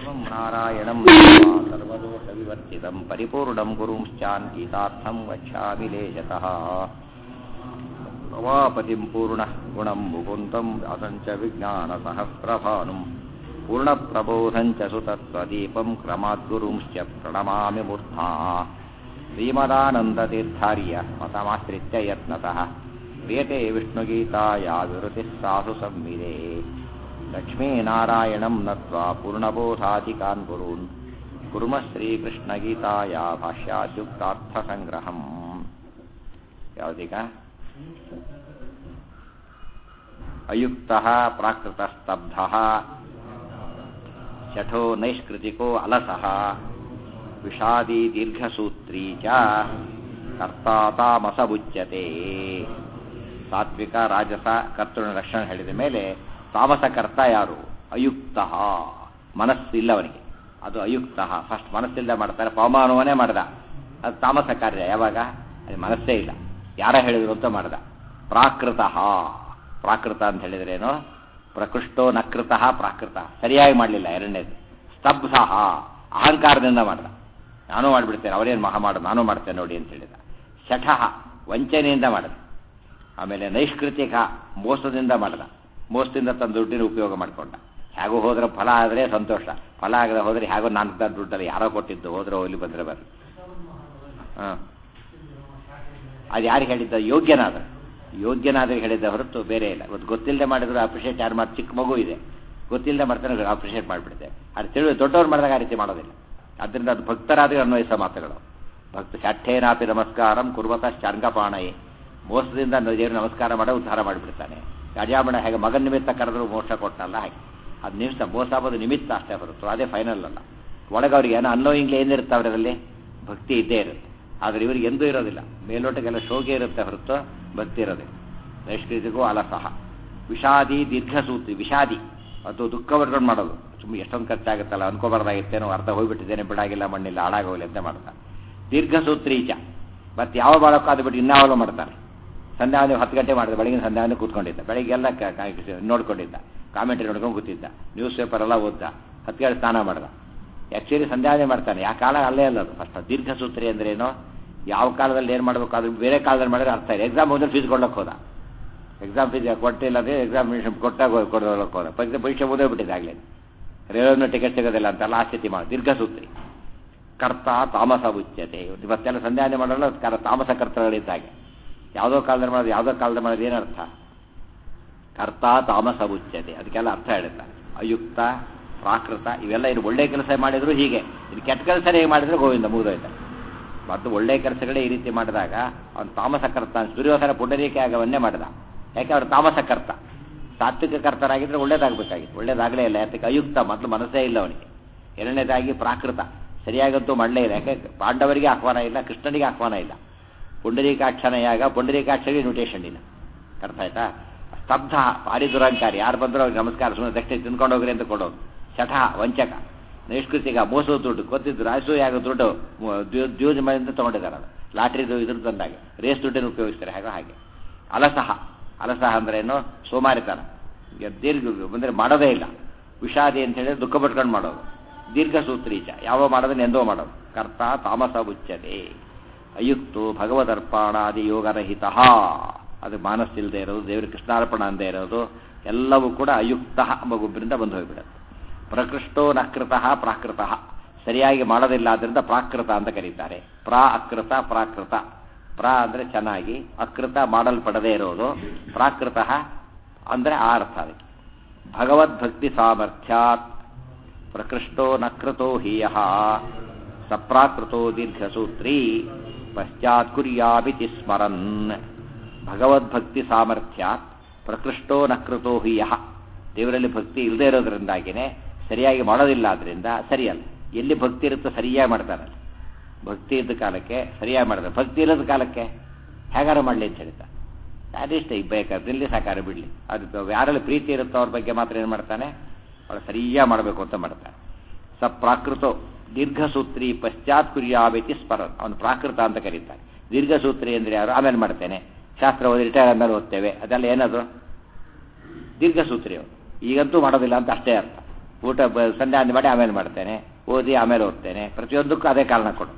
सर्वं नारायणं सर्वदोषविवर्जितं परिपूर्णं गुरुंश्चान्तीतार्थं गच्छामि लेशतः प्रवापतिं पूर्णः गुणं मुकुन्दं व्यासं च विज्ञानसहस्रभानुं पूर्णप्रबोधं च सुतत्वदीपं क्रमाद्गुरुंश्च प्रणमामि मूर्धा श्रीमदानन्दतीर्थार्य मतमाश्रित्य यत्नतः क्रियते विष्णुगीताया विवृतिः सासु संविदे लक्ष्मीनारायणं नत्वा पूर्णबोधाधिकान् गुरून् कुर्मः श्रीकृष्णगीताया भाष्याद्युक्तार्थसङ्ग्रहम् ಯಾವುದೀಗ ಅಯುಕ್ತಃ ಪ್ರಾಕೃತಸ್ತಬ್ಧಃ ಶಠೋ ನೈಷ್ಕೃತಿಕೋ ಅಲಸಃ ವಿಷಾದಿ ದೀರ್ಘಸೂತ್ರೀ ಚ ಕರ್ತಾತಾಮಸಬುಚ್ಯತೆ ಸಾತ್ವಿಕ ರಾಜಸ ಕರ್ತೃನ ಲಕ್ಷಣ ಹೇಳಿದ ಮೇಲೆ ತಾಮಸ ಕರ್ತ ಯಾರು ಅಯುಕ್ತ ಮನಸ್ಸಿಲ್ಲ ಅವನಿಗೆ ಅದು ಅಯುಕ್ತ ಫಸ್ಟ್ ಮನಸ್ಸಿಲ್ಲದೆ ಮಾಡ್ತಾರೆ ಪವಮಾನವನ್ನೇ ಮಾಡ್ದ ಅದು ತಾಮಸ ಕಾರ್ಯ ಯಾವಾಗ ಅದು ಮನಸ್ಸೇ ಇಲ್ಲ ಯಾರ ಹೇಳಿದ್ರು ಅಂತ ಮಾಡ್ದ ಪ್ರಾಕೃತ ಪ್ರಾಕೃತ ಅಂತ ಹೇಳಿದ್ರೇನು ಪ್ರಕೃಷ್ಟೋ ನಕೃತ ಪ್ರಾಕೃತ ಸರಿಯಾಗಿ ಮಾಡಲಿಲ್ಲ ಎರಡನೇದು ಸ್ತಬ್ಧ ಅಹಂಕಾರದಿಂದ ಮಾಡ್ದ ನಾನು ಮಾಡಿಬಿಡ್ತೇನೆ ಅವರೇನು ಮಹಾ ಮಾಡು ನಾನು ಮಾಡ್ತೇನೆ ನೋಡಿ ಅಂತ ಹೇಳಿದ ಶಠ ವಂಚನೆಯಿಂದ ಮಾಡಿದ ಆಮೇಲೆ ನೈಷ್ಕೃತಿಕ ಮೋಸದಿಂದ ಮಾಡಿದ ಮೋಸದಿಂದ ತನ್ನ ದುಡ್ಡಿನ ಉಪಯೋಗ ಮಾಡಿಕೊಂಡ ಹೇಗೋ ಹೋದ್ರೆ ಫಲ ಆದರೆ ಸಂತೋಷ ಫಲ ಆಗದೆ ಹೋದ್ರೆ ಹೇಗೋ ನಾನು ದುಡ್ಡಲ್ಲಿ ಯಾರೋ ಕೊಟ್ಟಿದ್ದು ಹೋದ್ರೆ ಹೋಗ್ಲಿ ಬಂದರೆ ಬರ್ರಿ ಹಾಂ ಅದು ಯಾರು ಹೇಳಿದ್ದ ಯೋಗ್ಯನಾದ ಯೋಗ್ಯನಾದ್ರೆ ಹೇಳಿದ್ದ ಹೊರತು ಬೇರೆ ಇಲ್ಲ ಇವತ್ತು ಗೊತ್ತಿಲ್ಲದೆ ಮಾಡಿದ್ರು ಅಪ್ರಿಷಿಯೇಟ್ ಯಾರು ಮಾಡಿ ಚಿಕ್ಕ ಮಗು ಇದೆ ಗೊತ್ತಿಲ್ಲದೆ ಮಾಡ್ತಾನೆ ಅಪ್ರಿಷಿಯೇಟ್ ಮಾಡಿಬಿಡುತ್ತೆ ಅದು ತಿಳಿದು ದೊಡ್ಡವ್ರು ಮಾಡಿದಾಗ ಆ ರೀತಿ ಮಾಡೋದಿಲ್ಲ ಅದರಿಂದ ಅದು ಭಕ್ತರಾದ್ರೆ ಅನ್ವಯಿಸೋ ಮಾತುಗಳು ಭಕ್ತ ಶಠೇನಾಪಿ ನಮಸ್ಕಾರಂ ಕುರ್ವತ ಶಾರ್ಗಪಾಣಯೇ ಮೋಸದಿಂದ ದೇವರು ನಮಸ್ಕಾರ ಮಾಡೋ ಉದ್ಧಾರ ಮಾಡಿಬಿಡ್ತಾನೆ ಅಜಾಮಣ ಹೇಗೆ ಮಗನ ನಿಮಿತ್ತ ಕರೆದ್ರು ಮೋಸ ಕೊಟ್ಟಲ್ಲ ಹಾಗೆ ಅದು ನಿಮಿತ್ತ ಮೋಸ ಆಗೋದು ನಿಮಿತ್ತ ಅಷ್ಟೇ ಹೊರತು ಅದೇ ಫೈನಲ್ ಅಲ್ಲ ಒಳಗೆ ಅವ್ರಿಗೆ ಏನೋ ಅನ್ನೋಯಿಂಗ್ಲೇ ಏನಿರುತ್ತೆ ಅವರಲ್ಲಿ ಭಕ್ತಿ ಇದ್ದೇ ಇರುತ್ತೆ ಆದರೆ ಇವರಿಗೆ ಎಂದೂ ಇರೋದಿಲ್ಲ ಮೇಲೋಟಕ್ಕೆಲ್ಲ ಶೋಗೆ ಇರುತ್ತೆ ಹೊರತು ಭಕ್ತಿ ಇರೋದಿಲ್ಲ ನೈಷ್ಕೃತಿಗೂ ಅಲಸಹ ವಿಷಾದಿ ದೀರ್ಘಸೂತ್ರಿ ವಿಷಾದಿ ಅದು ದುಃಖ ಬರ್ಕೊಂಡು ಮಾಡೋದು ಸುಮ್ಮನೆ ಎಷ್ಟೊಂದು ಖರ್ಚಾಗುತ್ತಲ್ಲ ಅನ್ಕೋಬಾರ್ದಾಗಿತ್ತೇನೋ ಅರ್ಧ ಹೋಗ್ಬಿಟ್ಟಿದ್ದೇನೆ ಬಿಡಾಗಿಲ್ಲ ಮಣ್ಣಿಲ್ಲ ಹಾಳಾಗೋಗಿಲ್ಲ ಅಂತ ಮಾಡ್ತಾರೆ ದೀರ್ಘಸೂತ್ರೀಚ ಮತ್ತೆ ಯಾವ ಬಾಳಕ್ಕೂ ಅದು ಬಿಟ್ಟು ಇನ್ನಾವಲು ಮಾಡ್ತಾರೆ ಸಂಧ್ಯಾವನೆ ಹತ್ತು ಗಂಟೆ ಮಾಡಿದೆ ಬೆಳಗಿನ ಸಂಧ್ಯಾವನೆ ಕೂತ್ಕೊಂಡಿದ್ದ ಬೆಳಗ್ಗೆಲ್ಲ ನೋಡ್ಕೊಂಡಿದ್ದ ಕಾಮೆಂಟ್ರಿ ನೋಡ್ಕೊಂಡು ಕೂತಿದ್ದ ನ್ಯೂಸ್ ಪೇಪರ್ ಎಲ್ಲ ಓದ್ದ ಹತ್ತು ಗಂಟೆ ಸ್ನಾನ ಮಾಡ್ದ ಆ್ಯಕ್ಚುಲಿ ಸಂಧ್ಯಾವನೆ ಮಾಡ್ತಾನೆ ಯಾವ ಕಾಲ ಅಲ್ಲೇ ಅಲ್ಲ ಅದು ಫಸ್ಟ್ ದೀರ್ಘಸೂತ್ರಿ ಅಂದ್ರೆ ಏನು ಯಾವ ಕಾಲದಲ್ಲಿ ಏನು ಮಾಡಬೇಕು ಅದು ಬೇರೆ ಕಾಲದಲ್ಲಿ ಮಾಡಿದ್ರೆ ಅರ್ಥ ಇದೆ ಎಕ್ಸಾಮ್ ಹೋದ್ರೆ ಫೀಸ್ ಕೊಡೋಕೆ ಹೋದ ಎಕ್ಸಾಮ್ ಫೀಸ್ ಕೊಟ್ಟಿಲ್ಲ ಅಂದರೆ ಎಕ್ಸಾಮಿನೇಷನ್ ಕೊಟ್ಟಾಗ ಕೊಡೋಕೆ ಹೋದ ಪರೀಕ್ಷೆ ಪರೀಕ್ಷೆ ಓದೇ ಬಿಟ್ಟಿದೆ ಆಗಲೇ ರೈಲ್ವೆ ಟಿಕೆಟ್ ಸಿಗೋದಿಲ್ಲ ಅಂತೆಲ್ಲ ಆ ಸ್ಥಿತಿ ಮಾಡಿ ದೀರ್ಘಸೂತ್ರಿ ಕರ್ತ ತಾಮಸ ಉಚ್ಯತೆ ಇವತ್ತೆಲ್ಲ ಸಂಧ್ಯಾವನೆ ಮಾಡಲ್ಲ ಕರ ತಾಮಸ ಕರ್ತಗಳಿದ್ದ ಹಾಗೆ ಯಾವುದೋ ಕಾಲದಲ್ಲಿ ಮಾಡೋದು ಯಾವುದೋ ಕಾಲದಲ್ಲಿ ಮಾಡೋದು ಏನರ್ಥ ಕರ್ತ ತಾಮಸ ಉಚ್ಯತೆ ಅದಕ್ಕೆಲ್ಲ ಅರ್ಥ ಹೇಳುತ್ತೆ ಅಯುಕ್ತ ಪ್ರಾಕೃತ ಇವೆಲ್ಲ ಇದು ಒಳ್ಳೆ ಕೆಲಸ ಮಾಡಿದ್ರು ಹೀಗೆ ಇದು ಕೆಟ್ಟ ಕೆಲಸ ಹೇಗೆ ಮಾಡಿದ್ರೆ ಗೋವಿಂದ ಮುಗಿದೋಯ್ತ ಮತ್ತು ಒಳ್ಳೆ ಕೆಲಸಗಳೇ ಈ ರೀತಿ ಮಾಡಿದಾಗ ಅವನು ತಾಮಸ ಕರ್ತ ಸೂರ್ಯೋಧನ ಪುಂಡರೀಕೆ ಆಗವನ್ನೇ ಮಾಡಿದ ಯಾಕೆ ಅವ್ರು ತಾಮಸ ಕರ್ತ ಸಾತ್ವಿಕ ಕರ್ತರಾಗಿದ್ರೆ ಒಳ್ಳೇದಾಗಬೇಕಾಗಿತ್ತು ಒಳ್ಳೇದಾಗಲೇ ಇಲ್ಲ ಯಾತಕ್ಕೆ ಅಯುಕ್ತ ಮೊದಲು ಮನಸ್ಸೇ ಇಲ್ಲ ಅವನಿಗೆ ಎರಡನೇದಾಗಿ ಪ್ರಾಕೃತ ಸರಿಯಾಗಂತೂ ಮಾಡಲೇ ಇಲ್ಲ ಯಾಕೆ ಪಾಂಡವರಿಗೆ ಆಹ್ವಾನ ಇಲ್ಲ ಕೃಷ್ಣನಿಗೆ ಆಹ್ವಾನ ಇಲ್ಲ ಪುಂಡರೀಕಾಕ್ಷನ ಯಾಗ ಪುಂಡರೀಕಾಕ್ಷರಿಗೆ ಇನ್ವಿಟೇಷನ್ ಇಲ್ಲ ಅರ್ಥ ಆಯ್ತಾ ಸ್ತಬ್ಧ ಭಾರಿ ದುರಂಕಾರಿ ಯಾರು ಬಂದರೂ ಅವ್ರಿಗೆ ನಮಸ್ಕಾರ ಸುಮ್ಮನೆ ದಕ್ಷಿಣ ತಿನ್ಕೊಂಡು ಹೋಗ್ರಿ ಅಂತ ಕೊಡೋದು ಶಠ ವಂಚಕ ನೈಷ್ಕೃತಿಗ ಮೋಸದ ದುಡ್ಡು ಗೊತ್ತಿದ್ದು ರಾಜಸೂಯಾಗ ದುಡ್ಡು ದ್ಯೂಜ್ ಮನೆಯಿಂದ ತೊಗೊಂಡಿದ್ದಾರೆ ಅದು ಲಾಟ್ರಿದು ಇದ್ರ ತಂದಾಗ ರೇಸ್ ದುಡ್ಡನ್ನು ಉಪಯೋಗಿಸ್ತಾರೆ ಹಾಗೆ ಹಾಗೆ ಅಲಸಹ ಅಲಸಹ ಅಂದ್ರೇನು ಸೋಮಾರಿತನ ದೀರ್ಘ ಅಂದರೆ ಮಾಡೋದೇ ಇಲ್ಲ ವಿಷಾದಿ ಅಂತ ಹೇಳಿದ್ರೆ ದುಃಖ ಪಟ್ಕೊಂಡು ಮಾಡೋದು ದೀರ್ಘ ಸೂತ್ರೀಚ ಯಾವ ಮಾಡೋದನ್ನ ಎಂದೋ ಮಾಡೋದು ಕರ್ತ ತಾಮಸ ಉಚ್ಯತೆ ಅಯುಕ್ತು ಭಗವದರ್ಪಣಾದಿ ಯೋಗರಹಿತ ಅದು ಮಾನಸ್ಸಿಲ್ಲದೆ ಇರೋದು ದೇವರ ಕೃಷ್ಣಾರ್ಪಣ ಅಂದೇ ಇರೋದು ಎಲ್ಲವೂ ಕೂಡ ಅಯುಕ್ತ ಮಗುಬ್ರಿಂದ ಬಂದು ಹೋಗಿಬಿಡುತ್ತೆ ಪ್ರಕೃಷ್ಟೋ ನಕೃತ ಪ್ರಾಕೃತ ಸರಿಯಾಗಿ ಮಾಡೋದಿಲ್ಲ ಆದ್ದರಿಂದ ಪ್ರಾಕೃತ ಅಂತ ಕರೀತಾರೆ ಪ್ರಾ ಅಕೃತ ಪ್ರಾಕೃತ ಪ್ರಾ ಅಂದರೆ ಚೆನ್ನಾಗಿ ಅಕೃತ ಮಾಡಲ್ಪಡದೇ ಇರೋದು ಪ್ರಾಕೃತ ಅಂದರೆ ಆ ಅರ್ಥ ಅದಕ್ಕೆ ಭಗವದ್ಭಕ್ತಿ ಸಾಮರ್ಥ್ಯಾತ್ ಪ್ರಕೃಷ್ಟೋ ನಕೃತೋ ಹೀಯ ಸಪ್ರಾಕೃತೋ ದೀರ್ಘಸೂತ್ರೀ ಪಶ್ಚಾತ್ ಕುರ್ಯಾಬಿತಿ ಸ್ಮರನ್ ಭಗವದ್ಭಕ್ತಿ ಸಾಮರ್ಥ್ಯಾತ್ ಪ್ರಕೃಷ್ಟೋ ನಕೃತೋ ಹೀಯ ದೇವರಲ್ಲಿ ಭಕ್ತಿ ಇಲ್ಲದೆ ಇರೋದ್ರಿಂದಾಗಿನೇ ಸರಿಯಾಗಿ ಮಾಡೋದಿಲ್ಲ ಆದ್ರಿಂದ ಸರಿಯಲ್ಲ ಎಲ್ಲಿ ಭಕ್ತಿ ಇರುತ್ತೋ ಸರಿಯಾಗಿ ಮಾಡ್ತಾರಲ್ಲ ಭಕ್ತಿ ಇದ್ದ ಕಾಲಕ್ಕೆ ಸರಿಯಾಗಿ ಮಾಡ್ತಾರೆ ಭಕ್ತಿ ಇಲ್ಲದ ಕಾಲಕ್ಕೆ ಹೇಗಾರು ಮಾಡಲಿ ಅಂತ ಹೇಳ್ತಾರೆ ಅದಿಷ್ಟ ಈಗ ಬೇಕಾದ್ರೆ ಇಲ್ಲಿ ಸಾಕಾರ ಬಿಡಲಿ ಅದು ಯಾರಲ್ಲಿ ಪ್ರೀತಿ ಇರುತ್ತೋ ಅವ್ರ ಬಗ್ಗೆ ಮಾತ್ರ ಏನು ಮಾಡ್ತಾನೆ ಅವಳು ಸರಿಯಾಗಿ ಮಾಡಬೇಕು ಅಂತ ಮಾಡ್ತಾನೆ ಸ ಪ್ರಾಕೃತೋ ದೀರ್ಘಸೂತ್ರಿ ಪಶ್ಚಾತ್ ಕುರ್ಯಾಬೇತಿ ಸ್ಮರ ಅವನು ಪ್ರಾಕೃತ ಅಂತ ಕರೀತಾರೆ ದೀರ್ಘಸೂತ್ರಿ ಅಂದರೆ ಯಾರು ಆಮೇಲೆ ಮಾಡ್ತೇನೆ ಶಾಸ್ತ್ರ ಓದಿ ರಿಟೈರ್ ಆದ್ಮೇಲೆ ಓದ್ತೇವೆ ಅದೆಲ್ಲ ಏನದು ದೀರ್ಘಸೂತ್ರಿ ಅವರು ಈಗಂತೂ ಮಾಡೋದಿಲ್ಲ ಅಂತ ಅಷ್ಟೇ ಅರ್ಥ ಊಟ ಬ- ಸಂಧ್ಯಾವಂದನೆ ಮಾಡಿ ಆಮೇಲೆ ಮಾಡ್ತೇನೆ ಓದಿ ಆಮೇಲೆ ಓದ್ತೇನೆ ಪ್ರತಿಯೊಂದಕ್ಕೂ ಅದೇ ಕಾರಣ ಕೊಡು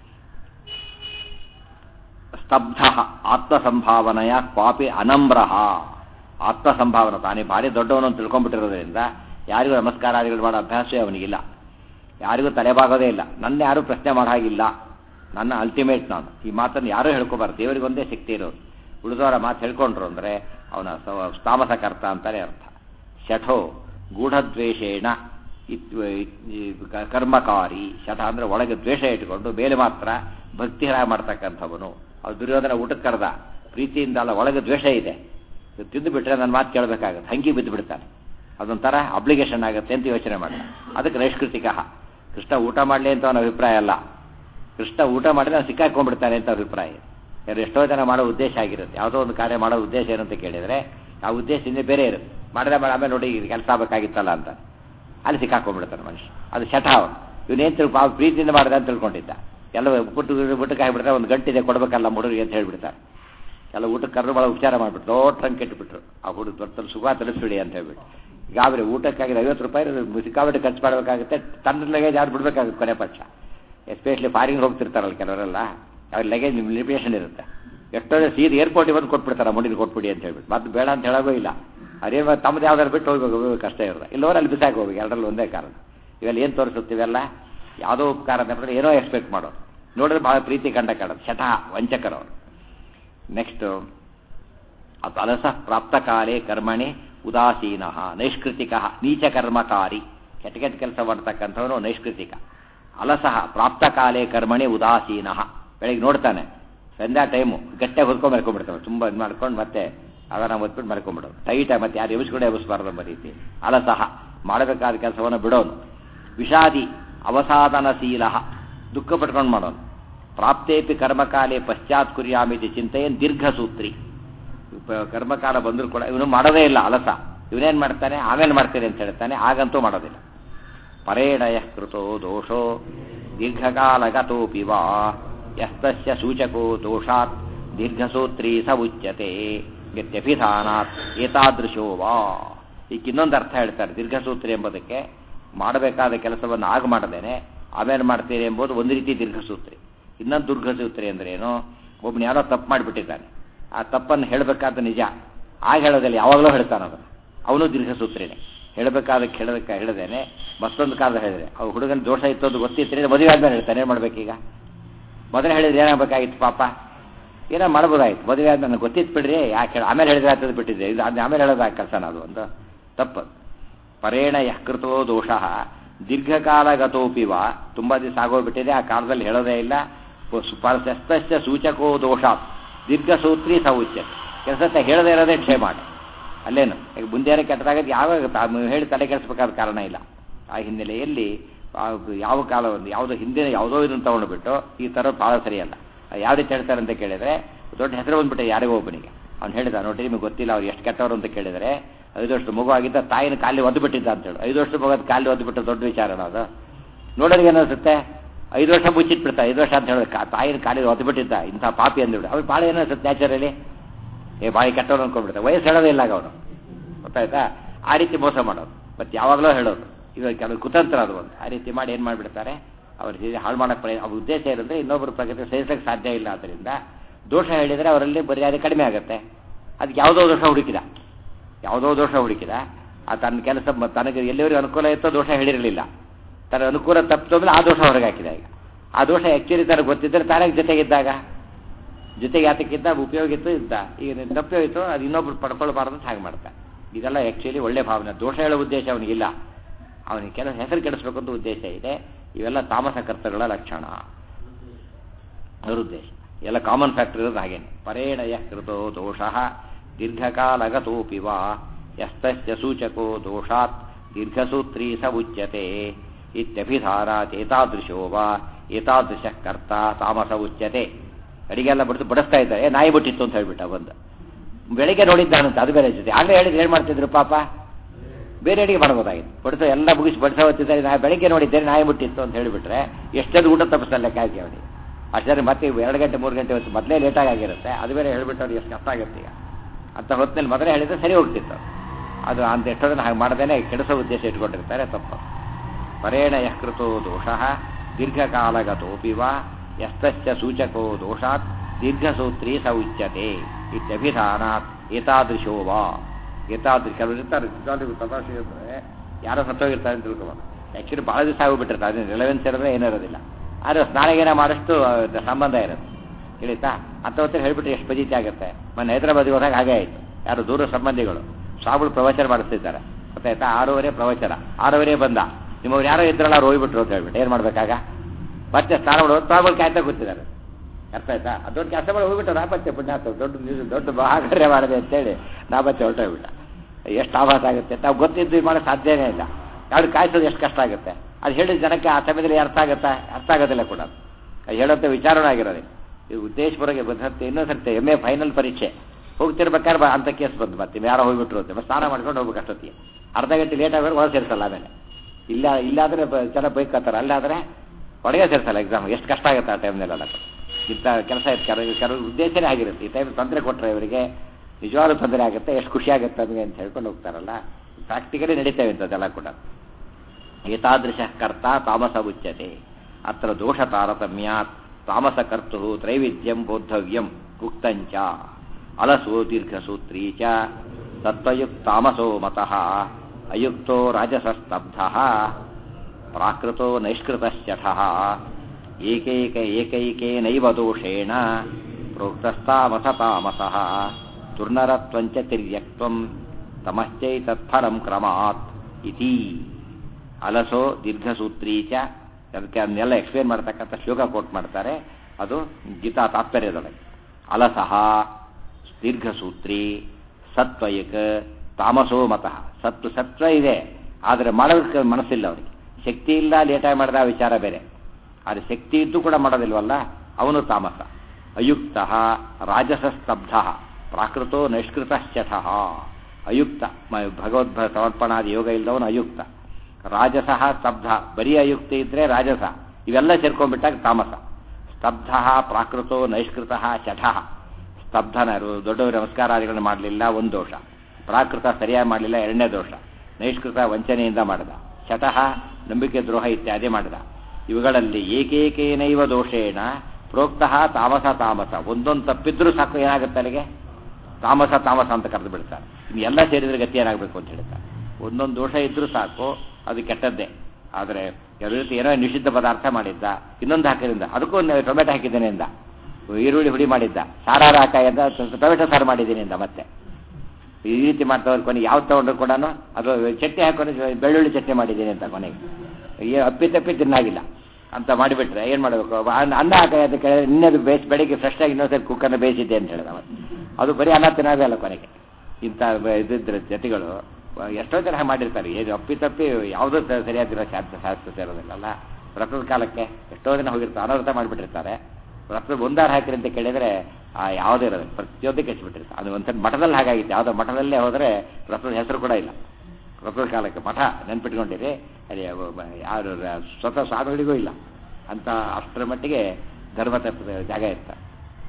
ಸ್ತಬ್ಧ ಆತ್ಮಸಂಭಾವನೆಯ ಪಾಪಿ ಅನಮ್ರ ಆತ್ಮಸಂಭಾವನೆ ತಾನೇ ಭಾರಿ ದೊಡ್ಡವನು ಅಂತ ತಿಳ್ಕೊಂಡ್ಬಿಟ್ಟಿರೋದ್ರಿಂದ ಯಾರಿಗೂ ನಮಸ್ಕಾರಾದಿಗಳು ಮಾಡೋ ಅಭ್ಯಾಸವೇ ಅವನಿಗಿಲ್ಲ ಯಾರಿಗೂ ತಲೆಬಾಗೋದೇ ಇಲ್ಲ ನನ್ನ ಯಾರೂ ಪ್ರಶ್ನೆ ಮಾಡೋ ಹಾಗಿಲ್ಲ ನನ್ನ ಅಲ್ಟಿಮೇಟ್ ನಾನು ಈ ಮಾತನ್ನು ಯಾರೂ ಹೇಳ್ಕೊಬಾರ್ದು ದೇವರಿಗೊಂದೇ ಶಕ್ತಿ ಇರೋದು ಉಳಿದವರ ಮಾತು ಹೇಳ್ಕೊಂಡ್ರು ಅಂದರೆ ಅವನ ಸ- ತಾಮಸಕರ್ತ ಅಂತಲೇ ಅರ್ಥ ಶಠೋ ಗೂಢದ್ವೇಷೇಣ ಇತ್- ಇತ್- ಕ- ಕರ್ಮಕಾರಿ ಶಠ ಅಂದರೆ ಒಳಗೆ ದ್ವೇಷ ಇಟ್ಕೊಂಡು ಮೇಲೆ ಮಾತ್ರ ಭಕ್ತಿ ಹಾಗೆ ಮಾಡ್ತಕ್ಕಂಥವನು ಅವ್ರು ದುರ್ಯೋಧನ ಊಟಕ್ಕೆ ಕರೆದ ಪ್ರೀತಿಯಿಂದ ಅಲ್ಲ ಒಳಗೆ ದ್ವೇಷ ಇದೆ ತಿಂದು ಬಿಟ್ರೆ ನನ್ನ ಮಾತು ಕೇಳಬೇಕಾಗುತ್ತೆ ಹಂಗಿ ಬಿದ್ದು ಬಿಡ್ತಾನೆ ಅದೊಂಥರ ಅಬ್ಲಿಗೇಷನ್ ಆಗುತ್ತೆ ಅಂತ ಯೋಚನೆ ಮಾಡಿ ಅದಕ್ಕೆ ನೈಷ್ಕೃತಿಕ ಕೃಷ್ಣ ಊಟ ಮಾಡಲಿ ಅಂತ ಅವನ ಅಭಿಪ್ರಾಯ ಅಲ್ಲ ಕೃಷ್ಣ ಊಟ ಮಾಡಿದ್ರೆ ಅವ್ನು ಸಿಕ್ಕಾಕೊಂಡ್ಬಿಡ್ತಾನೆ ಅಂತ ಅಭಿಪ್ರಾಯ ಯಾರು ಎಷ್ಟೋ ಜನ ಮಾಡೋ ಉದ್ದೇಶ ಆಗಿರುತ್ತೆ ಯಾವುದೋ ಒಂದು ಕಾರ್ಯ ಮಾಡೋ ಉದ್ದೇಶ ಏನಂತ ಕೇಳಿದರೆ ಆ ಉದ್ದೇಶದಿಂದ ಬೇರೆ ಇರುತ್ತೆ ಮಾಡಿದ್ರೆ ಮಾಡಿ ಆಮೇಲೆ ನೋಡಿ ಇದು ಕೆಲಸ ಆಗಬೇಕಾಗಿತ್ತಲ್ಲ ಅಂತ ಅಲ್ಲಿ ಸಿಕ್ಕಾಕೊಂಡ್ಬಿಡ್ತಾನೆ ಮನುಷ್ಯ ಅದು ಶಠ ಅವನು ಇವನೇನು ತಿಳ್ಕೊ ಅವ್ನು ಪ್ರೀತಿಯಿಂದ ಮಾಡಿದ ಅಂತ ತಿಳ್ಕೊಂಡಿದ್ದ ಎಲ್ಲ ಬಿಟ್ಟು ಬಿಟ್ಟಕ್ಕೆ ಆಗಿಬಿಡ್ತಾರೆ ಒಂದು ಗಂಟಿದೆ ಕೊಡಬೇಕಲ್ಲ ಹುಡುಗರಿಗೆ ಅಂತ ಹೇಳ್ಬಿಡ್ತಾರೆ ಎಲ್ಲ ಊಟಕ್ಕೆ ಕರೆದು ಭಾಳ ಉಪಚಾರ ಮಾಡಿಬಿಟ್ಟು ದೊಡ್ಡ ಟ್ರಂಕ್ ಕೆಟ್ಟುಬಿಟ್ರು ಆ ಹುಡುಗ ದೊಡ್ಡ ಸುಖ ತಲುಪಿಸ್ಬಿಡಿ ಅಂತ ಹೇಳ್ಬಿಟ್ಟು ಗಾಬರಿ ಊಟಕ್ಕಾಗಿ ಐವತ್ತು ರೂಪಾಯಿ ಸಿಕ್ಕಾಬಿಟ್ಟು ಖರ್ಚು ಮಾಡಬೇಕಾಗುತ್ತೆ ತನ್ನ ಲಗೇಜ್ ಯಾರು ಬಿಡಬೇಕಾಗುತ್ತೆ ಕೊನೆ ಪಕ್ಷ ಎಸ್ಪೆಷಲಿ ಫಾರಿನ್ ಹೋಗ್ತಿರ್ತಾರಲ್ಲ ಕೆಲವರೆಲ್ಲ ಅವ್ರ ಲಗೇಜ್ ಲಿಮಿಟೇಷನ್ ಇರುತ್ತೆ ಎಷ್ಟೋ ಸೀದ ಏರ್ಪೋರ್ಟಿಗೆ ಬಂದು ಕೊಟ್ಬಿಡ್ತಾರೆ ಮುಂದಿನ ಕೊಟ್ಬಿಡಿ ಅಂತ ಹೇಳ್ಬಿಟ್ಟು ಮತ್ತೆ ಬೇಡ ಅಂತ ಹೇಳೋಗೂ ಇಲ್ಲ ಅದೇನು ತಮ್ಮದು ಯಾವ್ದಾರು ಬಿಟ್ಟು ಹೋಗ್ಬೇಕು ಹೋಗ್ಬೇಕು ಕಷ್ಟ ಇರೋದು ಇಲ್ಲವ್ರು ಅಲ್ಲಿ ಬಿಸಾಕಿ ಹೋಗ್ಬೇಕು ಎರಡರಲ್ಲಿ ಒಂದೇ ಕಾರಣ ಇವೆಲ್ಲ ಏನು ತೋರಿಸುತ್ತೀವೆಲ್ಲ ಯಾವುದೋ ಉಪಕಾರ ಅಂತ ಏನೋ ಎಕ್ಸ್ಪೆಕ್ಟ್ ಮಾಡೋದು ನೋಡಿದ್ರೆ ಭಾಳ ಪ್ರೀತಿ ಕಂಡ ಕಾಣೋದು ಶಠ ವಂಚಕರವರು ನೆಕ್ಸ್ಟು ಅಲಸ ಪ್ರಾಪ್ತಕಾಲೇ ಕರ್ಮಣಿ ಉದಾಸೀನ ನೈಷ್ಕೃತಿಕ ನೀಚ ಕರ್ಮಕಾರಿ ಕೆಟ್ಟ ಕೆಟ್ಟ ಕೆಲಸ ಮಾಡ್ತಕ್ಕಂಥವನು ನೈಷ್ಕೃತಿಕ ಅಲಸಃ ಪ್ರಾಪ್ತಕಾಲೇ ಕರ್ಮಣಿ ಉದಾಸೀನ ಬೆಳಿಗ್ಗೆ ನೋಡ್ತಾನೆ ಸಂಧ್ಯಾ ಟೈಮು ಗಟ್ಟಿಯಾಗಿ ಹೊದ್ಕೊಂಡು ಮಲ್ಕೊಂಡ್ಬಿಡ್ತಾನೆ ತುಂಬ ಇದು ಮಾಡ್ಕೊಂಡು ಮತ್ತೆ ಅದನ್ನ ಒದ್ಬಿಟ್ಟು ಮಲ್ಕೊಂಡ್ಬಿಡೋದು ಟೈಟಾಗಿ ಮತ್ತೆ ಯಾರು ಎಬ್ಸ್ಕೊಂಡು ಎಬ್ಸ್ಬಾರ್ದು ಎಂಬ ರೀತಿ ಅಲಸಃ ಮಾಡಬೇಕಾದ ಕೆಲಸವನ್ನು ಬಿಡೋನು ವಿಷಾದಿ ಅವಸಾದನಶೀಲ ದುಃಖ ಪಟ್ಕೊಂಡು ಮಾಡೋನು ಪ್ರಾಪ್ತೇಪಿ ಕರ್ಮಕಾಲೇ ಪಶ್ಚಾತ್ ಕುರ್ಯಾಮಿತಿ ಚಿಂತೆಯನ್ ದೀರ್ಘಸೂತ್ರಿ ಪ- ಕರ್ಮಕಾಲ ಬಂದರೂ ಕೂಡ ಇವನು ಮಾಡೋದೇ ಇಲ್ಲ ಅಲಸ ಇವನೇನು ಮಾಡ್ತಾನೆ ಆಮೇಲೆ ಮಾಡ್ತೇನೆ ಅಂತ ಹೇಳ್ತಾನೆ ಆಗಂತೂ ಮಾಡೋದಿಲ್ಲ ಪರೇಣಯ ಕೃತೋ ದೋಷೋ ದೀರ್ಘಕಾಲಗತೋಪಿ ವಾ ಯಸ್ತಸ್ಯ ಸೂಚಕೋ ದೋಷಾತ್ ದೀರ್ಘಸೂತ್ರೀ ಸ ಉಚ್ಯತೆ ಯತ್ಯಭಿಧಾನಾತ್ ಏತಾದೃಶೋ ವಾ ಈಗ ಇನ್ನೊಂದು ಅರ್ಥ ಹೇಳ್ತಾರೆ ದೀರ್ಘಸೂತ್ರಿ ಎಂಬುದಕ್ಕೆ ಮಾಡಬೇಕಾದ ಕೆಲಸವನ್ನು ಆಗ ಮಾಡದೇನೆ ಆಮೇಲೆ ಮಾಡ್ತೀರಿ ಎಂಬುದು ಒಂದು ರೀತಿ ದೀರ್ಘಸೂತ್ರಿ ಇನ್ನೊಂದು ದೀರ್ಘಸೂತ್ರಿ ಅಂದ್ರೆ ಏನು ಒಬ್ಬನು ಯಾರೋ ತಪ್ಪು ಮಾಡಿಬಿಟ್ಟಿದ್ದಾನೆ ಆ ತಪ್ಪನ್ನು ಹೇಳಬೇಕಾದ ನಿಜ ಆಗ ಹೇಳೋದಿಲ್ಲ ಯಾವಾಗಲೂ ಹೇಳ್ತಾನೆ ಅದನ್ನು ಅವನು ದೀರ್ಘಸೂತ್ರಿನೇ ಹೇಳಬೇಕಾದಕ್ಕೆ ಹೇಳೋದಕ್ಕೆ ಹೇಳದೇನೆ ಮತ್ತೊಂದು ಕಾಲದ ಹೇಳಿದ್ರೆ ಅವ್ರು ಹುಡುಗನ ದೋಷ ಇತ್ತು ಅದು ಗೊತ್ತಿತ್ತು ಮದುವೆ ಆದ್ಮೇಲೆ ಹೇಳ್ತಾನೆ ಏನು ಮಾಡ್ಬೇಕೀಗ ಮೊದಲು ಹೇಳಿದ್ರೆ ಏನಾಗಬೇಕಾಗಿತ್ತು ಪಾಪ ಏನೋ ಮಾಡ್ಬೋದಾಯ್ತು ಮದುವೆ ಆದ್ಮೇಲೆ ನನಗೆ ಗೊತ್ತಿತ್ತು ಬಿಡ್ರಿ ಯಾಕೆ ಹೇಳಿ ಆಮೇಲೆ ಹೇಳಿದ್ರೆ ಆಗ್ತದೆ ಬಿಟ್ಟಿದ್ದೆ ಇದು ಅದನ್ನ ಆಮೇಲೆ ಹೇಳೋದು ಕೆಲಸನ ಅದು ಒಂದು ತಪ್ಪು ಪರೇಣ ಯಕೃತೋ ದೋಷ ದೀರ್ಘಕಾಲಗತೋಪಿ ವಾ ತುಂಬ ದಿವಸ ಆಗೋಗ್ಬಿಟ್ಟಿದೆ ಆ ಕಾಲದಲ್ಲಿ ಹೇಳೋದೇ ಇಲ್ಲ ಸ್ಪಷ್ಟ ಸೂಚಕೋ ದೋಷ ದೀರ್ಘಸೂತ್ರಿ ಸೌಚ್ಯ ಕೆಲಸത്തെ ಹೇಳದೇ ಇರೋದೇ ಕ್ಷೇಮ ಅಲ್ಲೇನು ಈಗ ಮುಂದೆ ಏನೋ ಕೆಟ್ಟದಾಗತ್ತೆ ಯಾವಾಗ ತಾ- ಹೇಳಿ ತಲೆ ಕೆಡಿಸ್ಬೇಕಾದ ಕಾರಣ ಇಲ್ಲ ಆ ಹಿನ್ನೆಲೆಯಲ್ಲಿ ಆ ಯಾವ ಕಾಲವನ್ನು ಯಾವುದೋ ಹಿಂದಿನ ಯಾವುದೋ ಇದನ್ನು ತಗೊಂಡುಬಿಟ್ಟು ಈ ಥರ ಭಾಳ ಸರಿಯಲ್ಲ ಯಾವ ರೀತಿ ಹೇಳ್ತಾರೆ ಅಂತ ಕೇಳಿದರೆ ದೊಡ್ಡ ಹೆಸರು ಬಂದ್ಬಿಟ್ಟೆ ಯಾರಿಗೋ ಒಬ್ಬನಿಗೆ ಅವ್ನು ಹೇಳಿದ ನೋಡಿ ನಿಮಗೆ ಗೊತ್ತಿಲ್ಲ ಅವ್ರು ಎಷ್ಟು ಕೆಟ್ಟವರು ಅಂತ ಕೇಳಿದರೆ ಐದು ವರ್ಷದ ಮಗು ಆಗಿದ್ದ ತಾಯಿನ ಕಾಲಿ ಒದ್ದು ಬಿಟ್ಟಿದ್ದ ಅಂತೇಳಿ ಐದು ವರ್ಷದ ಮಗದ ಕಾಲಿ ಒದ್ದು ಬಿಟ್ಟು ದೊಡ್ಡ ವಿಚಾರನ ಅದು ನೋಡೋರಿಗೆ ಏನಿಸುತ್ತೆ ಐದು ವರ್ಷ ಮುಚ್ಚಿಟ್ಬಿಡ್ತಾ ಐದು ವರ್ಷ ಅಂತ ಹೇಳಿದ್ರೆ ಕಾ- ತಾಯಿನ ಕಾಲಿ ಒದ್ದು ಬಿಟ್ಟಿದ್ದ ಇಂಥ ಪಾಪಿ ಅಂದ್ಬಿಟ್ಟು ಅವ್ರು ಭಾಳ ಏನಿಸುತ್ತೆ ನ್ಯಾಚುರಲಿ ಏ ಬಾಯಿ ಕೆಟ್ಟವನು ಅನ್ಕೊಂಡ್ಬಿಡ್ತಾರೆ ವಯಸ್ಸು ಹೇಳೋದೇ ಇಲ್ಲ ಆಗ ಅವನು ಗೊತ್ತಾಯ್ತಾ ಆ ರೀತಿ ಮೋಸ ಮಾಡೋದು ಮತ್ತೆ ಯಾವಾಗಲೂ ಹೇಳೋದು ಇವಾಗ ಕೆಲವು ಕುತಂತ್ರ ಅದು ಒಂದು ಆ ರೀತಿ ಮಾಡಿ ಏನು ಮಾಡಿಬಿಡ್ತಾರೆ ಅವ್ರ ಜೀವ ಹಾಳು ಮಾಡೋಕ್ಕೆ ಪ್ರಯ ಅವ್ರ ಉದ್ದೇಶ ಏನಂದರೆ ಇನ್ನೊಬ್ಬರ ಪ್ರಗತಿ ಸಹಿಸಕ್ಕೆ ಸಾಧ್ಯ ಇಲ್ಲ ಆದ್ದರಿಂದ ದೋಷ ಹೇಳಿದರೆ ಅವರಲ್ಲಿ ಮರ್ಯಾದೆ ಕಡಿಮೆ ಆಗುತ್ತೆ ಅದಕ್ಕೆ ಯಾವುದೋ ದೋಷ ಹುಡುಕಿದ ಯಾವುದೋ ದೋಷ ಹುಡುಕಿದ ಆ ತನ್ನ ಕೆಲಸ ಮ- ತನಗೆ ಎಲ್ಲಿವರೆಗೂ ಅನುಕೂಲ ಇತ್ತೋ ದೋಷ ಹೇಳಿರಲಿಲ್ಲ ತನ್ನ ಅನುಕೂಲ ತಪ್ಪಿದ ಆ ದೋಷ ಹೊರಗೆ ಹಾಕಿದ ಈಗ ಆ ದೋಷ ಆ್ಯಕ್ಚುಲಿ ತನಗೆ ಗೊತ್ತಿದ್ದರೆ ತಾನೇ ಜೊತೆಗಿದ್ದಾಗ ಜೊತೆಗೆ ಯಾತಕ್ಕಿದ್ದ ಉಪಯೋಗ ಇತ್ತು ಇದ್ದ ಈಗ ನೀನು ತಪ್ಪೋಯ್ತು ಅದು ಇನ್ನೊಬ್ರು ಪಡ್ಕೊಳ್ಬಾರ್ದು ಅಂತ ಹಾಗೆ ಮಾಡ್ತಾ ಇದೆಲ್ಲ ಆ್ಯಕ್ಚುಲಿ ಒಳ್ಳೆ ಭಾವನೆ ದೋಷ ಹೇಳೋ ಉದ್ದೇಶ ಅವನಿಗಿಲ್ಲ ಅವನಿಗೆ ಕೆಲಸ ಹೆಸರು ಕೆಡಿಸ್ಬೇಕು ಅಂತ ಉದ್ದೇಶ ಇದೆ ಇವೆಲ್ಲ ತಾಮಸ ಕರ್ತಗಳ ಲಕ್ಷಣ ದುರುದ್ದೇಶ ಎಲ್ಲ ಕಾಮನ್ ಫ್ಯಾಕ್ಟರ್ ಇರೋದು ಹಾಗೇನೆ ಪರೇಣಯ ಕೃತೋ ದೋಷ ದೀರ್ಘಕಾಲಗತೋಪಿ ವಾ ಯಸ್ತಸ್ಯ ಸೂಚಕೋ ದೋಷಾತ್ ದೀರ್ಘಸೂತ್ರೀ ಸ ಉಚ್ಯತೆ ಇತ್ಯಭಿಧಾನಾತ್ ಏತಾದೃಶೋ ವಾ ಏತಾದೃಶ ಕರ್ತ ತಾಮಸ ಉಚ್ಯತೆ ಅಡಿಗೆಲ್ಲ ಬಿಡ್ತು ಬಡಿಸ್ತಾ ಇದ್ದಾರೆ ಏ, ನಾಯಿ ಬಿಟ್ಟಿತ್ತು ಅಂತ ಹೇಳ್ಬಿಟ್ಟ ಬಂದು ಬೆಳಿಗ್ಗೆ ನೋಡಿದ್ದಾನಂತ ಅದು ಬೇರೆ ಜೊತೆ ಆಗಲೇ ಹೇಳಿದ್ರೆ ಏನು ಮಾಡ್ತಿದ್ರು ಪಾಪ ಬೇರೆ ಅಡಿಗೆ ಮಾಡ್ಬೋದಾಗಿತ್ತು ಬಡಿಸ ಎಲ್ಲ ಮುಗಿಸಿ ಬಡಿಸ ಹೊತ್ತಿದ್ದಾರೆ ನಾ ಬೆಳಿಗ್ಗೆ ನೋಡಿದ್ದೇನೆ ನಾಯಿ ಮುಟ್ಟಿತ್ತು ಅಂತ ಹೇಳಿಬಿಟ್ರೆ ಎಷ್ಟೊಂದು ಊಟ ತಪ್ಪಿಸ್ತಾ ಲೆಕ್ಕ ಹಾಕಿ ಅವನಿಗೆ ಅಷ್ಟೇ ಮತ್ತೆ ಎರಡು ಗಂಟೆ ಮೂರು ಗಂಟೆ ಹೊತ್ತು ಮೊದಲೇ ಲೇಟಾಗಿ ಆಗಿರುತ್ತೆ ಅದು ಬೇರೆ ಹೇಳಿಬಿಟ್ಟು ಅವ್ರಿಗೆ ಎಷ್ಟು ಕಷ್ಟ ಆಗುತ್ತೆ ಈಗ ಅಂತ ಹೊತ್ತಿನಲ್ಲಿ ಮೊದಲೇ ಹೇಳಿದ್ರೆ ಸರಿ ಹೋಗ್ತಿತ್ತು ಅದು ಅಂತ ಎಷ್ಟೋದನ್ನ ಹಾಗೆ ಮಾಡದೇನೆ ಕೆಡಿಸೋ ಉದ್ದೇಶ ಇಟ್ಕೊಂಡಿರ್ತಾರೆ ತಪ್ಪು ಪರೇಣ ಯಕೃತೋ ದೋಷ ದೀರ್ಘಕಾಲಗತೋಪಿ ವಾ ಯಸ್ತಸ್ಯ ಸೂಚಕೋ ದೋಷಾತ್ ದೀರ್ಘಸೂತ್ರೀ ಸ ಉಚ್ಯತೆ ಇತ್ಯಭಿಧಾನಾತ್ ಏತಾದೃಶೋ ವಾ ಏತಾದೃಶ ಕೆಲವರು ಇರ್ತಾರೆ ನಿಜವಾಗ್ಲೂ ತಮಾಷೆ ಇರ್ತಾರೆ ಯಾರೋ ಸತ್ತೋಗಿರ್ತಾರೆ ಅಂತ ತಿಳ್ಕೊಬೋದು ಆ್ಯಕ್ಚುಲಿ ಭಾಳ ದಿವಸ ಆಗಿಬಿಟ್ಟಿರ್ತಾರೆ ಅದೇನು ರಿಲೆವೆನ್ಸ್ ಇರೋದ್ರೆ ಏನೂ ಇರೋದಿಲ್ಲ ಆದರೆ ಸ್ನಾನಗೇನ ಮಾಡೋಷ್ಟು ಅದು ಸಂಬಂಧ ಇರುತ್ತೆ ತಿಳಿತಾ ಅಂಥವತ್ತು ಹೇಳ್ಬಿಟ್ಟು ಎಷ್ಟು ಬಜೀತಿ ಆಗುತ್ತೆ ಮೊನ್ನೆ ಹೈದರಾಬಾದಿಗೆ ಹೋದಾಗ ಹಾಗೆ ಆಯಿತು ಯಾರು ದೂರ ಸಂಬಂಧಿಗಳು ಸ್ವಾಮಿಗಳು ಪ್ರವಚನ ಮಾಡಿಸ್ತಿದ್ದಾರೆ ಗೊತ್ತಾಯ್ತಾ ಆರೂವರೆ ಪ್ರವಚನ ಆರೂವರೆ ಬಂದ ನಿಮ್ಮವ್ರು ಯಾರೋ ಇದ್ರಲ್ಲ ಅವ್ರು ಹೋಗ್ಬಿಟ್ರು ಅಂತ ಹೇಳ್ಬಿಟ್ಟು ಏನು ಮಾಡ್ಬೇಕಾಗ ಮತ್ತೆ ಸ್ನಾನ ಮಾಡೋದು ಸ್ವಾಮಿಗಳು ಕಾಯ್ತಾ ಕೂತಿದ್ದಾರೆ ಅರ್ಥ ಆಯ್ತಾ ಅದು ದೊಡ್ಡ ಕೆಲಸ ಮಾಡಿ ಹೋಗ್ಬಿಟ್ಟು ನಾಪತ್ತೆ ಪುಣ್ಯಾತ ದೊಡ್ಡ ನ್ಯೂಸ್ ದೊಡ್ಡ ಮಹಾಕಾರ್ಯ ಮಾಡಿದೆ ಅಂತೇಳಿ ನಾಪತ್ತೆ ಹೊರಟೋಗ್ಬಿಟ್ಟ ಎಷ್ಟು ಆಭಾಸ ಆಗುತ್ತೆ ನಾವು ಗೊತ್ತಿದ್ದು ಇದು ಮಾಡೋಕ್ಕೆ ಸಾಧ್ಯನೇ ಇಲ್ಲ ಯಾರು ಕಾಯಿಸೋದು ಎಷ್ಟು ಕಷ್ಟ ಆಗುತ್ತೆ ಅದು ಹೇಳಿದ ಜನಕ್ಕೆ ಆ ಸಮಯದಲ್ಲಿ ಅರ್ಥ ಆಗುತ್ತಾ ಅರ್ಥ ಆಗೋದಿಲ್ಲ ಕೂಡ ಅದು ಹೇಳೋಂಥ ವಿಚಾರನೂ ಆಗಿರೋದಿಲ್ಲ ಇದು ಉದ್ದೇಶಪುರಗೆ ಬಂದಂತೆ ಇನ್ನೊಂದು ಸರ್ತಿ ಎಮ್ ಎ ಫೈನಲ್ ಪರೀಕ್ಷೆ ಹೋಗ್ತಿರ್ಬೇಕಾದ್ರೆ ಬ- ಅಂತ ಕೇಸ್ ಬಂದು ಮತ್ತೆ ಯಾರೋ ಹೋಗ್ಬಿಟ್ರು ಅಂತ ಮತ್ತೆ ಸ್ನಾನ ಮಾಡ್ಕೊಂಡು ಹೋಗ್ಬೇಕು ಅಷ್ಟೊತ್ತಿಗೆ ಅರ್ಧ ಗಂಟೆ ಲೇಟ್ ಆಗೋರು ಒಳಗೆ ಸೇರಿಸಲ್ಲ ಆಮೇಲೆ ಇಲ್ಲ ಇಲ್ಲಾದರೆ ಜನ ಬೈಕತ್ತಾರೆ ಅಲ್ಲಾದರೆ ಒಳಗೆ ಸೇರಿಸಲ್ಲ ಎಕ್ಸಾಮ್ ಎಷ್ಟು ಕಷ್ಟ ಆಗುತ್ತೆ ಆ ಟೈಮ್ನೆಲ್ಲ ಇಂಥ ಕೆಲಸ ಇತ್ತು ಕೆಲವು ಕೆಲವು ಉದ್ದೇಶನೇ ಆಗಿರುತ್ತೆ ಈ ಟೈಮ್ ತೊಂದರೆ ಕೊಟ್ಟರೆ ಇವರಿಗೆ ನಿಜವಾಗ್ಲೂ ತೊಂದರೆ ಆಗುತ್ತೆ ಎಷ್ಟು ಖುಷಿ ಆಗುತ್ತೆ ನಮಗೆ ಅಂತ ಹೇಳ್ಕೊಂಡು ಹೋಗ್ತಾರಲ್ಲ ಪ್ರಾಕ್ಟಿಕಲಿ ನಡೀತೇವೆ ಇಂಥದ್ದೆಲ್ಲ ಕೂಡ ಏತಾದೃಶ ಕರ್ತ ತಾಮಸ ಉಚ್ಯತೆ ಅತ್ರ ದೋಷ ತಾರತಮ್ಯಾತ್ ತಾಮಸ ಕರ್ತು ತ್ರೈವಿಧ್ಯಂ ಬೋದ್ಧವ್ಯಂ ಉಕ್ತಂಚ ಅಲಸೋ ದೀರ್ಘಸೂತ್ರೀ ಚ ತತ್ವಯುಕ್ ತಾಮಸೋ ಮತಃ ಅಯುಕ್ತೋ ರಾಜಸಸ್ತಬ್ಧ ಪ್ರಾಕೃತೋ ನೈಷ್ಕೃತಶ್ಚಠಃ ಏಕೈಕ ಏಕೈಕೇನೈವ ದೋಷೇಣ ಪ್ರೋಕ್ತಸ್ತಾಮಸ ತಾಮಸಃ ದುರ್ನರತ್ವಂಚ ತಿರ್ಯಕ್ತ್ವಂ ತಮಶ್ಚೈತತ್ಫಲಂ ಕ್ರಮಾತ್ ಇತಿ ಅಲಸೋ ದೀರ್ಘಸೂತ್ರೀ ಚ ಅದಕ್ಕೆ ಅದನ್ನೆಲ್ಲ ಎಕ್ಸ್ಪ್ಲೇನ್ ಮಾಡ್ತಕ್ಕಂಥ ಶ್ಲೋಕ ಕೋಟ್ ಮಾಡ್ತಾರೆ ಅದು ಗೀತಾ ತಾತ್ಪರ್ಯದೊಳಗೆ ಅಲಸಃ ದೀರ್ಘಸೂತ್ರಿ ಸತ್ವಯಕ ತಾಮಸೋ ಮತಃ ಸತ್ವ ಸತ್ವ ಇದೆ ಆದರೆ ಮಾಡೋದಕ್ಕೆ ಮನಸ್ಸಿಲ್ಲ ಅವನಿಗೆ ಶಕ್ತಿ ಇಲ್ಲ ಲೇಟಾಗಿ ಮಾಡಿದ ವಿಚಾರ ಬೇರೆ ಆದರೆ ಶಕ್ತಿ ಇದ್ದು ಕೂಡ ಮಾಡೋದಿಲ್ವಲ್ಲ ಅವನು ತಾಮಸ ಅಯುಕ್ತ ರಾಜಸಸ್ತಬ್ಧ ಪ್ರಾಕೃತೋ ನೈಷ್ಕೃತಶ್ಚಠ ಅಯುಕ್ತ ಮ- ಭಗವದ್ ಸಮರ್ಪಣಾದಿ ಯೋಗ ಇಲ್ಲದವನು ಅಯುಕ್ತ ರಾಜಸಃ ಸ್ತಬ್ಧ ಬರೀ ಅಯುಕ್ತ ಇದ್ರೆ ರಾಜಸ ಇವೆಲ್ಲ ಸೇರ್ಕೊಂಡ್ಬಿಟ್ಟಾಗ ತಾಮಸ ಸ್ತಬ್ಧ ಪ್ರಾಕೃತೋ ನೈಷ್ಕೃತ ಶಠ ಸ್ತಬ್ಧನರು ದೊಡ್ಡವರು ನಮಸ್ಕಾರಾದಿಗಳನ್ನು ಮಾಡಲಿಲ್ಲ ಒಂದು ದೋಷ ಪ್ರಾಕೃತ ಸರಿಯಾಗಿ ಮಾಡಲಿಲ್ಲ ಎರಡನೇ ದೋಷ ನೈಷ್ಕೃತ ವಂಚನೆಯಿಂದ ಮಾಡಿದ ಶತಃ ನಂಬಿಕೆ ದ್ರೋಹ ಇತ್ಯಾದಿ ಮಾಡಿದ ಇವುಗಳಲ್ಲಿ ಏಕೇಕೇನೈವ ದೋಷೇಣ ಪ್ರೋಕ್ತಃ ತಾಮಸ ತಾಮಸ ಒಂದೊಂದು ತಪ್ಪಿದ್ರೂ ಸಾಕು ಏನಾಗುತ್ತೆ ಅಲ್ಲಿಗೆ ತಾಮಸ ತಾಮಸ ಅಂತ ಕರೆದು ಬಿಡ್ತಾರೆ ಇನ್ನು ಎಲ್ಲ ಸೇರಿದ್ರೆ ಗತಿ ಏನಾಗಬೇಕು ಅಂತ ಹೇಳ್ತಾರೆ ಒಂದೊಂದು ದೋಷ ಇದ್ರೂ ಸಾಕು ಅದು ಕೆಟ್ಟದ್ದೇ ಆದರೆ ಕೆಲವು ರೀತಿ ಏನೋ ನಿಷಿದ್ಧ ಪದಾರ್ಥ ಮಾಡಿದ್ದ ಇನ್ನೊಂದು ಹಾಕಿದ್ರಿಂದ ಅದಕ್ಕೂ ಒಂದು ಟೊಮೆಟೊ ಹಾಕಿದ್ದೇನೆ ಇಂದ ಈರುಳ್ಳಿ ಹುಡಿ ಮಾಡಿದ್ದ ಸಾರಾರ ಹಾಕ ಎಂದ ಟೊಮೆಟೊ ಸಾರು ಮಾಡಿದ್ದೀನಿ ಇಂದ ಮತ್ತೆ ಈ ರೀತಿ ಮಾಡ್ತವ್ರು ಕೊನೆಗೆ ಯಾವ್ದು ತಗೊಂಡ್ರು ಕೂಡ ಅದು ಚಟ್ನಿ ಹಾಕೊಂಡು ಬೆಳ್ಳುಳ್ಳಿ ಚಟ್ನಿ ಮಾಡಿದ್ದೀನಿ ಅಂತ ಕೊನೆಗೆ ಏ ಅಪ್ಪಿ ತಪ್ಪಿ ತಿನ್ನಾಗಿಲ್ಲ ಅಂತ ಮಾಡಿಬಿಟ್ರೆ ಏನು ಮಾಡಬೇಕು ಅನ್ನ ಅನ್ನ ಹಾಕ ಅಂತ ಕೇಳಿದ್ರೆ ನಿನ್ನೆದು ಬೇಯಿಸಿ ಬೆಳಿಗ್ಗೆ ಫ್ರೆಶ್ ಆಗಿ ಇನ್ನೊಂದ್ಸರಿ ಕುಕ್ಕರ್ನ ಬೇಯಿಸಿದ್ದೆ ಅಂತ ಹೇಳಿದ ಅವನು ಅದು ಬರೀ ಅನ್ನ ತಿನ್ನೋದೇ ಅಲ್ಲ ಕೊನೆಗೆ ಇಂಥ ಬ- ಇದಿದ್ರೆ ಜತಿಗಳು ಎಷ್ಟೋ ಜನ ಮಾಡಿರ್ತಾರೆ ಏನು ಅಪ್ಪಿ ತಪ್ಪಿ ಯಾವುದೂ ಸ- ಸರಿಯಾಗಿರೋ ಶಾಸ್ತ್ರ ಶಾಸ್ತ್ರ ಇರೋದಿಲ್ಲಲ್ಲ ವ್ರತದ ಕಾಲಕ್ಕೆ ಎಷ್ಟೋ ಜನ ಹೋಗಿರ್ತಾರೆ ಅನರ್ಥ ಮಾಡಿಬಿಟ್ಟಿರ್ತಾರೆ ವ್ರತದ ಒಂದಾರು ಹಾಕಿರಿ ಅಂತ ಕೇಳಿದರೆ ಆ ಯಾವುದೇ ಇರೋದು ಪ್ರತಿಯೊಂದು ಕೆಚ್ಚಿಬಿಟ್ಟಿರ್ತಾರೆ ಅದು ಒಂದ್ಸರಿ ಮಠದಲ್ಲಿ ಹಾಗಾಗಿತ್ತು ಯಾವುದೋ ಮಠದಲ್ಲೇ ಹೋದರೆ ವ್ರತದ ಹೆಸರು ಕೂಡ ಇಲ್ಲ ವ್ರತದ ಕಾಲಕ್ಕೆ ಮಠ ನೆನ್ಪಿಟ್ಕೊಂಡಿರಿ ಅಲ್ಲಿ ಅವ- ಮ- ಯಾರು ರ- ಸ್ವತಃ ಸ್ವಾಮಿಗಳಿಗೂ ಇಲ್ಲ ಅಂತ ಅಷ್ಟರ ಮಟ್ಟಿಗೆ ಧರ್ಮ ತಪ್ಪದ ಜಾಗ ಇರ್ತಾರೆ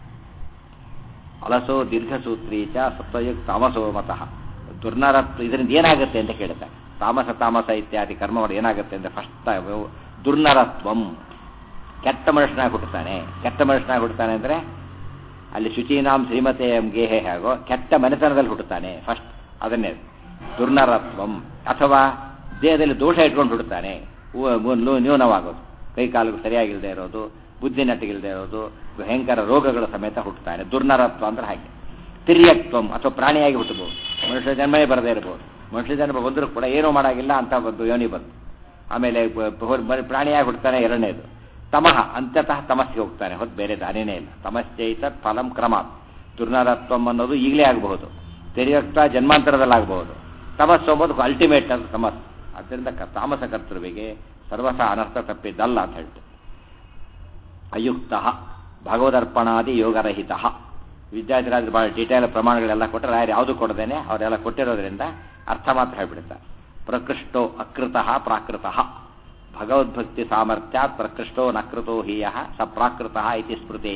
ಅಲಸೋ ದೀರ್ಘಸೂತ್ರೀ ಚ ಸತ್ವಯುಕ್ ತಾಮಸೋ ಮತಃ ದುರ್ನರತ್ವ ಇದರಿಂದ ಏನಾಗುತ್ತೆ ಅಂತ ಕೇಳುತ್ತೆ ತಾಮಸ ತಾಮಸ ಇತ್ಯಾದಿ ಕರ್ಮ ಮಾಡಿ ಏನಾಗುತ್ತೆ ಅಂತ ಫಸ್ಟ್ ದುರ್ನರತ್ವಂ ಕೆಟ್ಟ ಮನುಷ್ಯನಾಗಿ ಹುಟ್ಟುತ್ತಾನೆ ಕೆಟ್ಟ ಮನುಷ್ಯನಾಗಿ ಹುಟ್ಟುತ್ತಾನೆ ಅಂದರೆ ಅಲ್ಲಿ ಶುಚೀನಾಂ ಶ್ರೀಮತೆ ಗೇಹೆ ಹಾಗೋ ಕೆಟ್ಟ ಮನೆತನದಲ್ಲಿ ಹುಟ್ಟುತ್ತಾನೆ ಫಸ್ಟ್ ಅದನ್ನೇ ದುರ್ನರತ್ವಂ ಅಥವಾ ದೇಹದಲ್ಲಿ ದೋಷ ಇಟ್ಕೊಂಡು ಹುಟ್ಟುತ್ತಾನೆ ಉ- ಮು- ನ್ಯೂ- ನ್ಯೂನವಾಗೋದು ಕೈ ಕಾಲು ಸರಿಯಾಗಿಲ್ಲದೆ ಇರೋದು ಬುದ್ಧಿ ನಟ್ಟಿಗಿಲ್ಲದೆ ಇರೋದು ಭಯಂಕರ ರೋಗಗಳ ಸಮೇತ ಹುಟ್ಟುತ್ತಾನೆ ದುರ್ನರತ್ವ ಅಂದ್ರೆ ಹಾಗೆ ತಿರ್ಯಕ್ತ್ವಂ ಅಥವಾ ಪ್ರಾಣಿಯಾಗಿ ಹುಟ್ಟಬಹುದು ಮನುಷ್ಯ ಜನ್ಮವೇ ಬರದೇ ಇರಬಹುದು ಮನುಷ್ಯ ಜನ್ಮ ಬಂದರೂ ಕೂಡ ಏನೂ ಮಾಡಾಗಿಲ್ಲ ಅಂತ ಒಂದು ಯೋನಿ ಬಂತು ಆಮೇಲೆ ಬ- ಬ- ಬರೀ ಪ್ರಾಣಿಯಾಗಿ ಹುಟ್ಟುತ್ತಾನೆ ಎರಡನೇದು ತಮಃ ಅಂತತಃ ತಮಸ್ಸಿಗೆ ಹೋಗ್ತಾನೆ ಹೊತ್ತು ಬೇರೆ ದಾರಿನೇ ಇಲ್ಲ ತಮಶ್ಚೈತ ಫಲಂ ಕ್ರಮ ದುರ್ನರತ್ವಂ ಅನ್ನೋದು ಈಗಲೇ ಆಗಬಹುದು ತೆರೆಯಕ್ತ ಜನ್ಮಾಂತರದಲ್ಲಾಗಬಹುದು ತಮಸ್ಸು ಎಂಬುದು ಅಲ್ಟಿಮೇಟ್ ಅಂತ ತಮಸ್ ಅದರಿಂದ ಕ- ತಾಮಸ ಕರ್ತೃವಿಗೆ ಸರ್ವಸ ಅನರ್ಥ ತಪ್ಪಿದ್ದಲ್ಲ ಅಂತ ಹೇಳ್ತು ಅಯುಕ್ತ ಭಗವದರ್ಪಣಾದಿ ಯೋಗರಹಿತ ವಿದ್ಯಾರ್ಥಿರಾಜರು ಭಾಳ ಡೀಟೇಲ್ ಪ್ರಮಾಣಗಳೆಲ್ಲ ಕೊಟ್ಟರೆ ಯಾರು ಯಾವುದು ಕೊಡದೇನೆ ಅವರೆಲ್ಲ ಕೊಟ್ಟಿರೋದ್ರಿಂದ ಅರ್ಥ ಮಾತ್ರ ಹೇಳ್ಬಿಡ್ತಾರೆ ಪ್ರಕೃಷ್ಟೋ ಅಕೃತಃ ಪ್ರಾಕೃತಃ ಭಗವದ್ಭಕ್ತಿ ಸಾಮರ್ಥ್ಯ ಪ್ರಕೃಷ್ಟೋ ನಕೃತೋ ಹೀಯ ಸ ಪ್ರಾಕೃತಃ ಇತಿ ಸ್ಮೃತೇ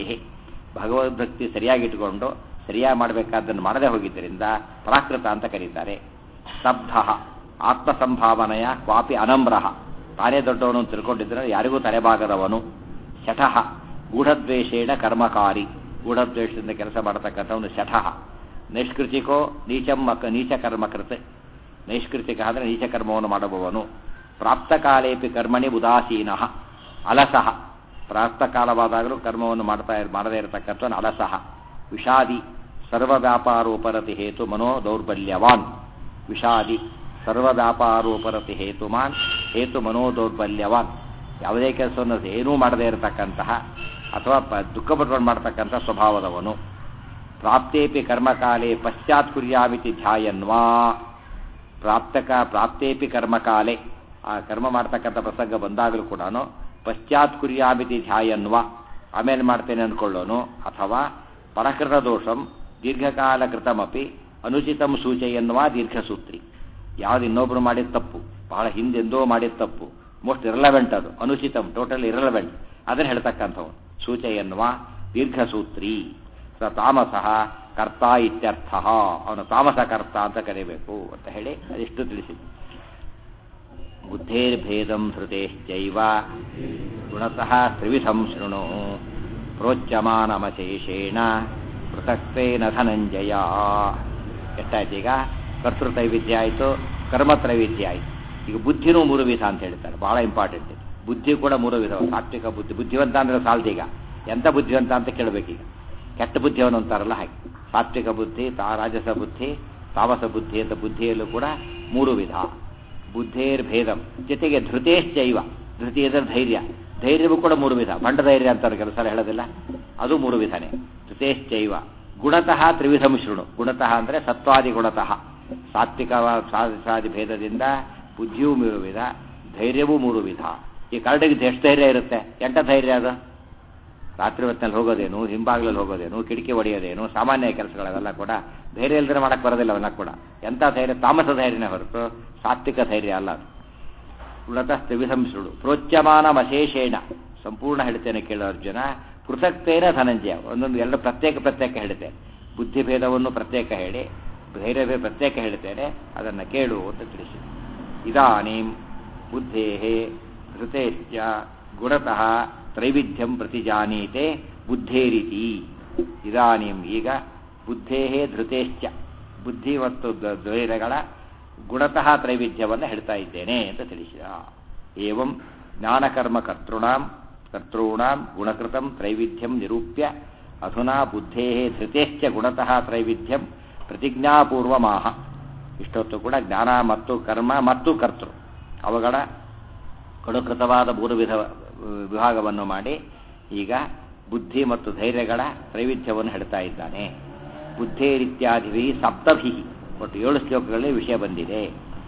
ಭಗವದ್ಭಕ್ತಿ ಸರಿಯಾಗಿ ಇಟ್ಕೊಂಡು ಸರಿಯಾಗಿ ಮಾಡಬೇಕಾದ್ದನ್ನು ಮಾಡದೆ ಹೋಗಿದ್ದರಿಂದ ಪ್ರಾಕೃತ ಅಂತ ಕರೀತಾರೆ ಸ್ತಬ್ಧ ಆತ್ಮಸಂಭಾವನೆಯ ಕ್ವಾಪಿ ಅನಮ್ರಹ ತಾನೇ ದೊಡ್ಡವನು ಅಂತ ತಿಳ್ಕೊಂಡಿದ್ರೆ ಯಾರಿಗೂ ತಲೆಬಾಗದವನು ಶಠಃ ಗೂಢದ್ವೇಷೇಣ ಕರ್ಮಕಾರಿ ಗೂಢದ್ವೇಷದಿಂದ ಕೆಲಸ ಮಾಡತಕ್ಕಂಥವನು ಶಠಃ ನೈಷ್ಕೃತಿಕೋ ನೀಚಂ ಮಕ ನೀಚ ಕರ್ಮಕೃತ್ ನೈಷ್ಕೃತಿಕ ಅಂದರೆ ನೀಚ ಕರ್ಮವನ್ನು ಮಾಡುವವನು ಪ್ರಾಪ್ತಕಾಲೇಪಿ ಕರ್ಮಣಿ ಉದಾಸೀನಃ ಅಲಸಃ ಪ್ರಾಪ್ತಕಾಲವಾದಾಗಲೂ ಕರ್ಮವನ್ನು ಮಾಡ್ತಾ ಇರ್- ಮಾಡದೇ ಇರತಕ್ಕಂಥವನು ಅಲಸಃ ವಿಷಾದಿ ಸರ್ವ ವ್ಯಾಪಾರೋಪರತಿ ಹೇತು ಮನೋ ದೌರ್ಬಲ್ಯವಾನ್ ವಿಷಾದಿ ಸರ್ವ ವ್ಯಾಪಾರೋಪರತಿ ಹೇತುಮಾನ್ ಹೇತು ಮನೋ ದೌರ್ಬಲ್ಯವಾನ್ ಯಾವುದೇ ಕೆಲಸವನ್ನು ಏನೂ ಮಾಡದೇ ಇರತಕ್ಕಂತಹ ಅಥವಾ ಪ- ದುಃಖ ಪಟ್ಕೊಂಡು ಮಾಡ್ತಕ್ಕಂಥ ಸ್ವಭಾವದವನು ಪ್ರಾಪ್ತೇಪಿ ಕರ್ಮಕಾಲೇ ಪಶ್ಚಾತ್ ಕುರ್ಯಾಮಿತಿ ಧ್ಯಾಯನ್ವಾ ಪ್ರಾಪ್ತಕ ಪ್ರಾಪ್ತೇಪಿ ಕರ್ಮಕಾಲೆ ಆ ಕರ್ಮ ಮಾಡ್ತಕ್ಕಂಥ ಪ್ರಸಂಗ ಬಂದಾಗಲೂ ಕೂಡ ಪಶ್ಚಾತ್ ಕುರ್ಯಾಮಿತಿ ಧ್ಯಾಯನ್ವ ಆಮೇಲೆ ಮಾಡ್ತೇನೆ ಅಂದ್ಕೊಳ್ಳೋನು ಅಥವಾ ಪರಕೃತ ದೋಷಂ ದೀರ್ಘಕಾಲ ಕೃತಮಪಿ ಅನುಚಿತಂ ಸೂಚೆಯನ್ವಾ ದೀರ್ಘಸೂತ್ರಿ ಯಾವ್ದು ಇನ್ನೊಬ್ರು ಮಾಡಿದ ತಪ್ಪು ಬಹಳ ಹಿಂದೆಂದೋ ಮಾಡಿದ ತಪ್ಪು ಮೋಸ್ಟ್ ಇರಲವೆಂಟ್ ಅದು ಅನುಚಿತಂ ಟೋಟಲ್ ಇರಲವೆಂಟ್ ಅದನ್ನು ಹೇಳ್ತಕ್ಕಂಥವನು ಸೂಚೆಯನ್ವಾ ದೀರ್ಘಸೂತ್ರಿ ಸ ತಾಮಸಃ ಕರ್ತ ಇತ್ಯರ್ಥ ಅವನು ತಾಮಸ ಕರ್ತ ಅಂತ ಕರಿಬೇಕು ಅಂತ ಹೇಳಿ ಅದಿಷ್ಟು ತಿಳಿಸಿದ್ದು ಬುದ್ಧೇರ್ಭೇದಂ ಧೃತೇಶ್ಚೈವ ಗುಣತಃ ತ್ರಿವಿಧಂ ಶೃಣು ಪ್ರೋಚ್ಯಮಾನಮಶೇಷೇಣ ಪೃಥಕ್ತೇನ ಧನಂಜಯ ಎಷ್ಟಾಯ್ತು ಈಗ ಕರ್ತೃತ್ರೈವಿಧ್ಯ ಆಯಿತು ಕರ್ಮತ್ರೈವಿಧ್ಯ ಆಯಿತು ಈಗ ಬುದ್ಧಿನೂ ಮೂರು ವಿಧ ಅಂತ ಹೇಳ್ತಾರೆ ಬಹಳ ಇಂಪಾರ್ಟೆಂಟ್ ಇದು ಬುದ್ಧಿ ಕೂಡ ಮೂರು ವಿಧ ಸಾತ್ವಿಕ ಬುದ್ಧಿ ಬುದ್ಧಿವಂತ ಅಂದ್ರೆ ಸಾಲ್ದೀಗ ಎಂಥ ಬುದ್ಧಿವಂತ ಅಂತ ಕೇಳಬೇಕೀಗ ಕೆಟ್ಟ ಬುದ್ಧಿಯವನು ಅಂತಾರಲ್ಲ ಹಾಗೆ ಸಾತ್ವಿಕ ಬುದ್ಧಿ ತಾ ರಾಜಸ ಬುದ್ಧಿ ತಾಮಸ ಬುದ್ಧಿ ಅಂತ ಬುದ್ಧಿಯಲ್ಲೂ ಕೂಡ ಮೂರು ವಿಧ ಬುದ್ಧೇರ್ ಭೇದಂ ಜೊತೆಗೆ ಧೃತೇಶ್ಚೈವ ಧೃತಿ ಅಂದರೆ ಧೈರ್ಯ ಧೈರ್ಯವೂ ಕೂಡ ಮೂರು ವಿಧ ಬಂಡ ಧೈರ್ಯ ಅಂತಾರೆ ಕೆಲಸ ಹೇಳೋದಿಲ್ಲ ಅದು ಮೂರು ವಿಧನೇ ಧೃತೇಶ್ಚೈವ ಗುಣತಃ ತ್ರಿವಿಧಂ ಶೃಣು ಗುಣತಃ ಅಂದರೆ ಸತ್ವಾದಿ ಗುಣತಃ ಸಾತ್ವಿಕ ಸಾದಿ ಭೇದದಿಂದ ಬುದ್ಧಿಯೂ ಮೂರು ವಿಧ ಧೈರ್ಯವೂ ಮೂರು ವಿಧ ಈ ಕರಡಿಗೆ ಎಷ್ಟು ಧೈರ್ಯ ಇರುತ್ತೆ ಎಂಟ ಧೈರ್ಯ ಅದು ರಾತ್ರಿ ಹೊತ್ತಿನಲ್ಲಿ ಹೋಗೋದೇನು ಹಿಂಬಾಗ್ಲಲ್ಲಿ ಹೋಗೋದೇನು ಕಿಟಕಿ ಹೊಡೆಯೋದೇನು ಸಾಮಾನ್ಯ ಕೆಲಸಗಳವೆಲ್ಲ ಕೂಡ ಧೈರ್ಯ ಇಲ್ಲದ್ರೆ ಮಾಡಕ್ಕೆ ಬರೋದಿಲ್ಲ ಅವೆಲ್ಲ ಕೂಡ ಎಂಥ ಧೈರ್ಯ ತಾಮಸ ಧೈರ್ಯನೇ ಹೊರತು ಸಾತ್ವಿಕ ಧೈರ್ಯ ಅಲ್ಲ ಅದು ಉಳತಃ ತ್ರಿವಿಧಂಸುಡು ಪ್ರೋಚ್ಯಮಾನ ಅಶೇಷೇಣ ಸಂಪೂರ್ಣ ಹೇಳ್ತೇನೆ ಕೇಳೋ ಅರ್ಜುನ ಪೃಥಕ್ತೇನ ಧನಂಜಯ ಒಂದೊಂದು ಎರಡು ಪ್ರತ್ಯೇಕ ಪ್ರತ್ಯೇಕ ಹೇಳ್ತೇನೆ ಬುದ್ಧಿಭೇದವನ್ನು ಪ್ರತ್ಯೇಕ ಹೇಳಿ ಧೈರ್ಯವೇ ಪ್ರತ್ಯೇಕ ಹೇಳ್ತೇನೆ ಅದನ್ನು ಕೇಳು ಅಂತ ತಿಳಿಸಿ ಇದಾನೀಂ ಬುದ್ಧೇ ಧೃತೇಶ್ಚ ಗುಣತಃ ತ್ರೈವಿಧ್ಯಂ ಪ್ರತಿಜಾನೀತೆ ಬುದ್ಧೇರಿತಿ ಇದಾನೀಂ ಈಗ ಬುದ್ಧೇ ಧೃತೇಶ್ಚ ಬುದ್ಧಿ ಮತ್ತು ದ- ಧೈರ್ಯಗಳ ಗುಣತಃ ತ್ರೈವಿಧ್ಯವನ್ನು ಹೇಳ್ತಾ ಇದ್ದೇನೆ ಅಂತ ತಿಳಿಸಿದ ಏವಂ ಜ್ಞಾನಕರ್ಮ ಕರ್ತೃಣಾಂ ಕರ್ತॄಣಾಂ ಗುಣಕೃತಂ ತ್ರೈವಿಧ್ಯಂ ನಿರೂಪ್ಯ ಅಧುನಾ ಬುದ್ಧೇ ಧೃತೇಶ್ಚ ಗುಣತಃ ತ್ರೈವಿಧ್ಯಂ ಪ್ರತಿಜ್ಞಾಪೂರ್ವಮಾಹ ಇಷ್ಟೊತ್ತು ಕೂಡ ಜ್ಞಾನ ಮತ್ತು ಕರ್ಮ ಮತ್ತು ಕರ್ತೃ ಅವುಗಳ ಕಡುಕೃತವಾದ ಮೂರು ವಿಧ ವಿಭಾಗವನ್ನು ಮಾಡಿ ಈಗ ಬುದ್ಧಿ ಮತ್ತು ಧೈರ್ಯಗಳ ತ್ರೈವಿಧ್ಯವನ್ನು ಹೇಳ್ತಾ ಇದ್ದಾನೆ ಬುದ್ಧೇರಿತ್ಯಾದಿಭಿ ಸಪ್ತಭಿ ಒಟ್ಟು ಏಳು ಶ್ಲೋಕಗಳಲ್ಲಿ ವಿಷಯ ಬಂದಿದೆ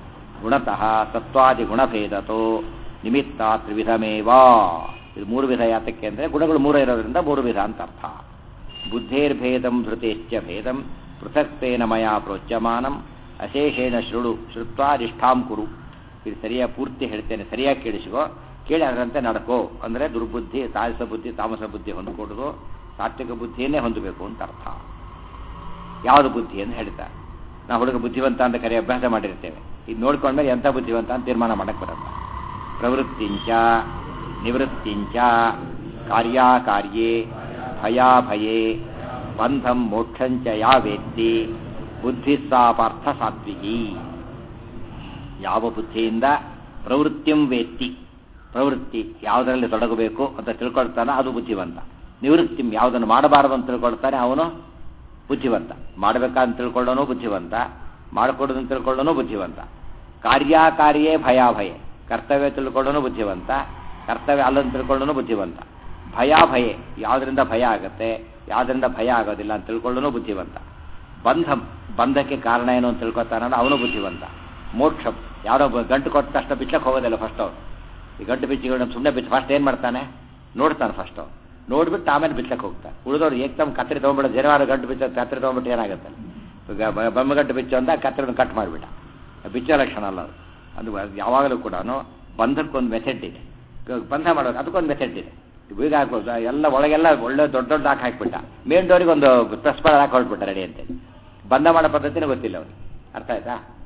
ಗುಣತಃ ಸತ್ವಾದಿ ಗುಣಭೇದತೋ ನಿಮಿತ್ತ ತ್ರಿವಿಧಮೇವಾ ಇದು ಮೂರು ವಿಧ ಯಾತಕ್ಕೆ ಅಂದರೆ ಗುಣಗಳು ಮೂರು ಇರೋದ್ರಿಂದ ಮೂರು ವಿಧ ಅಂತ ಅರ್ಥ ಬುದ್ಧೇರ್ಭೇದಂ ಧೃತೇಶ್ಚ ಭೇದಂ ಪೃಥಕ್ತೇನ ಮಯಾ ಪ್ರೋಚ್ಯಮಾನಂ ಅಶೇಷೇಣ ಶೃಣು ಶ್ರುತ್ವಾ ನಿಷ್ಠಾಂ ಕುರು ಇದು ಸರಿಯಾಗಿ ಪೂರ್ತಿ ಹೇಳ್ತೇನೆ ಸರಿಯಾಗಿ ಕೇಳಿಸಿಕೋ ಕೇಳಿ ಅದರಂತೆ ನಡ್ಕೋ ಅಂದರೆ ದುರ್ಬುದ್ಧಿ ತಾರಸ ಬುದ್ಧಿ ತಾಮಸ ಬುದ್ಧಿ ಹೊಂದ್ಕೊಡುದು ಸಾತ್ವಿಕ ಬುದ್ಧಿಯನ್ನೇ ಹೊಂದಬೇಕು ಅಂತ ಅರ್ಥ ಯಾವುದು ಬುದ್ಧಿ ಅಂತ ಹೇಳ್ತಾರೆ ನಾವು ಹುಡುಗ ಬುದ್ಧಿವಂತ ಅಂತ ಕರೆ ಅಭ್ಯಾಸ ಮಾಡಿರ್ತೇವೆ ಇದು ನೋಡ್ಕೊಂಡ್ಮೇಲೆ ಎಂಥ ಬುದ್ಧಿವಂತ ಅಂತ ತೀರ್ಮಾನ ಮಾಡಕ್ಕೆ ಬರಲ್ಲ ಪ್ರವೃತ್ತಿಂಚ ನಿವೃತ್ತಿಂಚ ಕಾರ್ಯಾಕಾರ್ಯೇ ಭಯಾಭಯೇ ಬಂಧಂ ಮೋಕ್ಷಂಚ ಯಾ ವೇತ್ತಿ ಬುದ್ಧಿ ಸಾ ಪಾರ್ಥ ಸಾತ್ವಿಕಿ ಯಾವ ಬುದ್ಧಿಯಿಂದ ಪ್ರವೃತ್ತಿಂ ವೇತ್ತಿ ಪ್ರವೃತ್ತಿ ಯಾವುದರಲ್ಲಿ ತೊಡಗಬೇಕು ಅಂತ ತಿಳ್ಕೊಳ್ತಾನೆ ಅದು ಬುದ್ಧಿವಂತ ನಿವೃತ್ತಿಂ ಯಾವುದನ್ನು ಮಾಡಬಾರದು ಅಂತ ತಿಳ್ಕೊಳ್ತಾನೆ ಅವನು ಬುದ್ಧಿವಂತ ಮಾಡಬೇಕಂತ ತಿಳ್ಕೊಳ್ಳೋನು ಬುದ್ಧಿವಂತ ಮಾಡಿಕೊಡೋದು ಅಂತ ತಿಳ್ಕೊಳ್ಳೋನು ಬುದ್ಧಿವಂತ ಕಾರ್ಯಕಾರ್ಯೇ ಭಯಾಭಯ ಕರ್ತವ್ಯ ತಿಳ್ಕೊಳ್ಳೋನು ಬುದ್ಧಿವಂತ ಕರ್ತವ್ಯ ಅಲ್ಲಂತ ತಿಳ್ಕೊಳ್ಳೋನು ಬುದ್ಧಿವಂತ ಭಯಾಭಯ ಯಾವುದರಿಂದ ಭಯ ಆಗುತ್ತೆ ಯಾವುದರಿಂದ ಭಯ ಆಗೋದಿಲ್ಲ ಅಂತ ತಿಳ್ಕೊಳ್ಳೋನು ಬುದ್ಧಿವಂತ ಬಂಧಂ ಬಂಧಕ್ಕೆ ಕಾರಣ ಏನು ಅಂತ ತಿಳ್ಕೊತಾನಲ್ಲ ಅವನು ಬುದ್ಧಿವಂತ ಮೋಕ್ಷಂ ಯಾರೋ ಒಬ್ಬ ಗಂಟು ಕೊಟ್ಟ ತಕ್ಷಣ ಬಿಚ್ಚಕ್ಕೆ ಹೋಗೋದಿಲ್ಲ ಫಸ್ಟ್ ಅವನು ಈ ಗಂಟು ಬಿಚ್ಚಿಗಳು ಸುಮ್ಮನೆ ಬಿಚ್ಚ ಫಸ್ಟ್ ಏನು ಮಾಡ್ತಾನೆ ನೋಡ್ತಾನೆ ಫಸ್ಟ್ ಅವನು ನೋಡ್ಬಿಟ್ಟು ಆಮೇಲೆ ಬಿಚ್ಚಕ್ಕೆ ಹೋಗ್ತಾನೆ ಉಳಿದವ್ರು ಏಕ್ದಮ್ ಕತ್ತರಿ ತೊಗೊಂಡ್ಬಿಡ ಜನವಾರ ಗಂಟು ಬಿಚ್ಚ ಕತ್ತರಿ ತೊಗೊಂಡ್ಬಿಟ್ಟು ಏನಾಗುತ್ತೆ ಈಗ ಬ- ಬೊಮ್ಮಗಂಟು ಬಿಚ್ಚು ಅಂತ ಕತ್ತರಿನ ಕಟ್ ಮಾಡಿಬಿಟ್ಟ ಬಿಚ್ಚೋ ಲಕ್ಷಣ ಅಲ್ಲ ಅದು ಅದು ಯಾವಾಗಲೂ ಕೂಡ ಬಂಧಕ್ಕೊಂದು ಮೆಥಡ್ ಇದೆ ಗ- ಬಂಧ ಮಾಡೋದು ಅದಕ್ಕೊಂದು ಮೆಥಡ್ ಇದೆ ಬೀಗ ಹಾಕ್ಬೋದು ಎಲ್ಲ ಒಳಗೆಲ್ಲ ಒಳ್ಳೆ ದೊಡ್ಡ ದೊಡ್ಡ ಹಾಕಿ ಹಾಕ್ಬಿಟ್ಟ ಮೇನ್ ಡೋರಿಗೆ ಒಂದು ಪ್ರೆಸ್ ಬಾರ್ ಹಾಕಿ ಹೊರಟ್ಬಿಟ್ಟ ರೆಡಿ ಅಂತೇಳಿ ಬಂಧ ಮಾಡೋ ಪದ್ಧತಿನೇ ಗೊತ್ತಿಲ್ಲ ಅವನಿಗೆ ಅರ್ಥ ಆಯ್ತಾ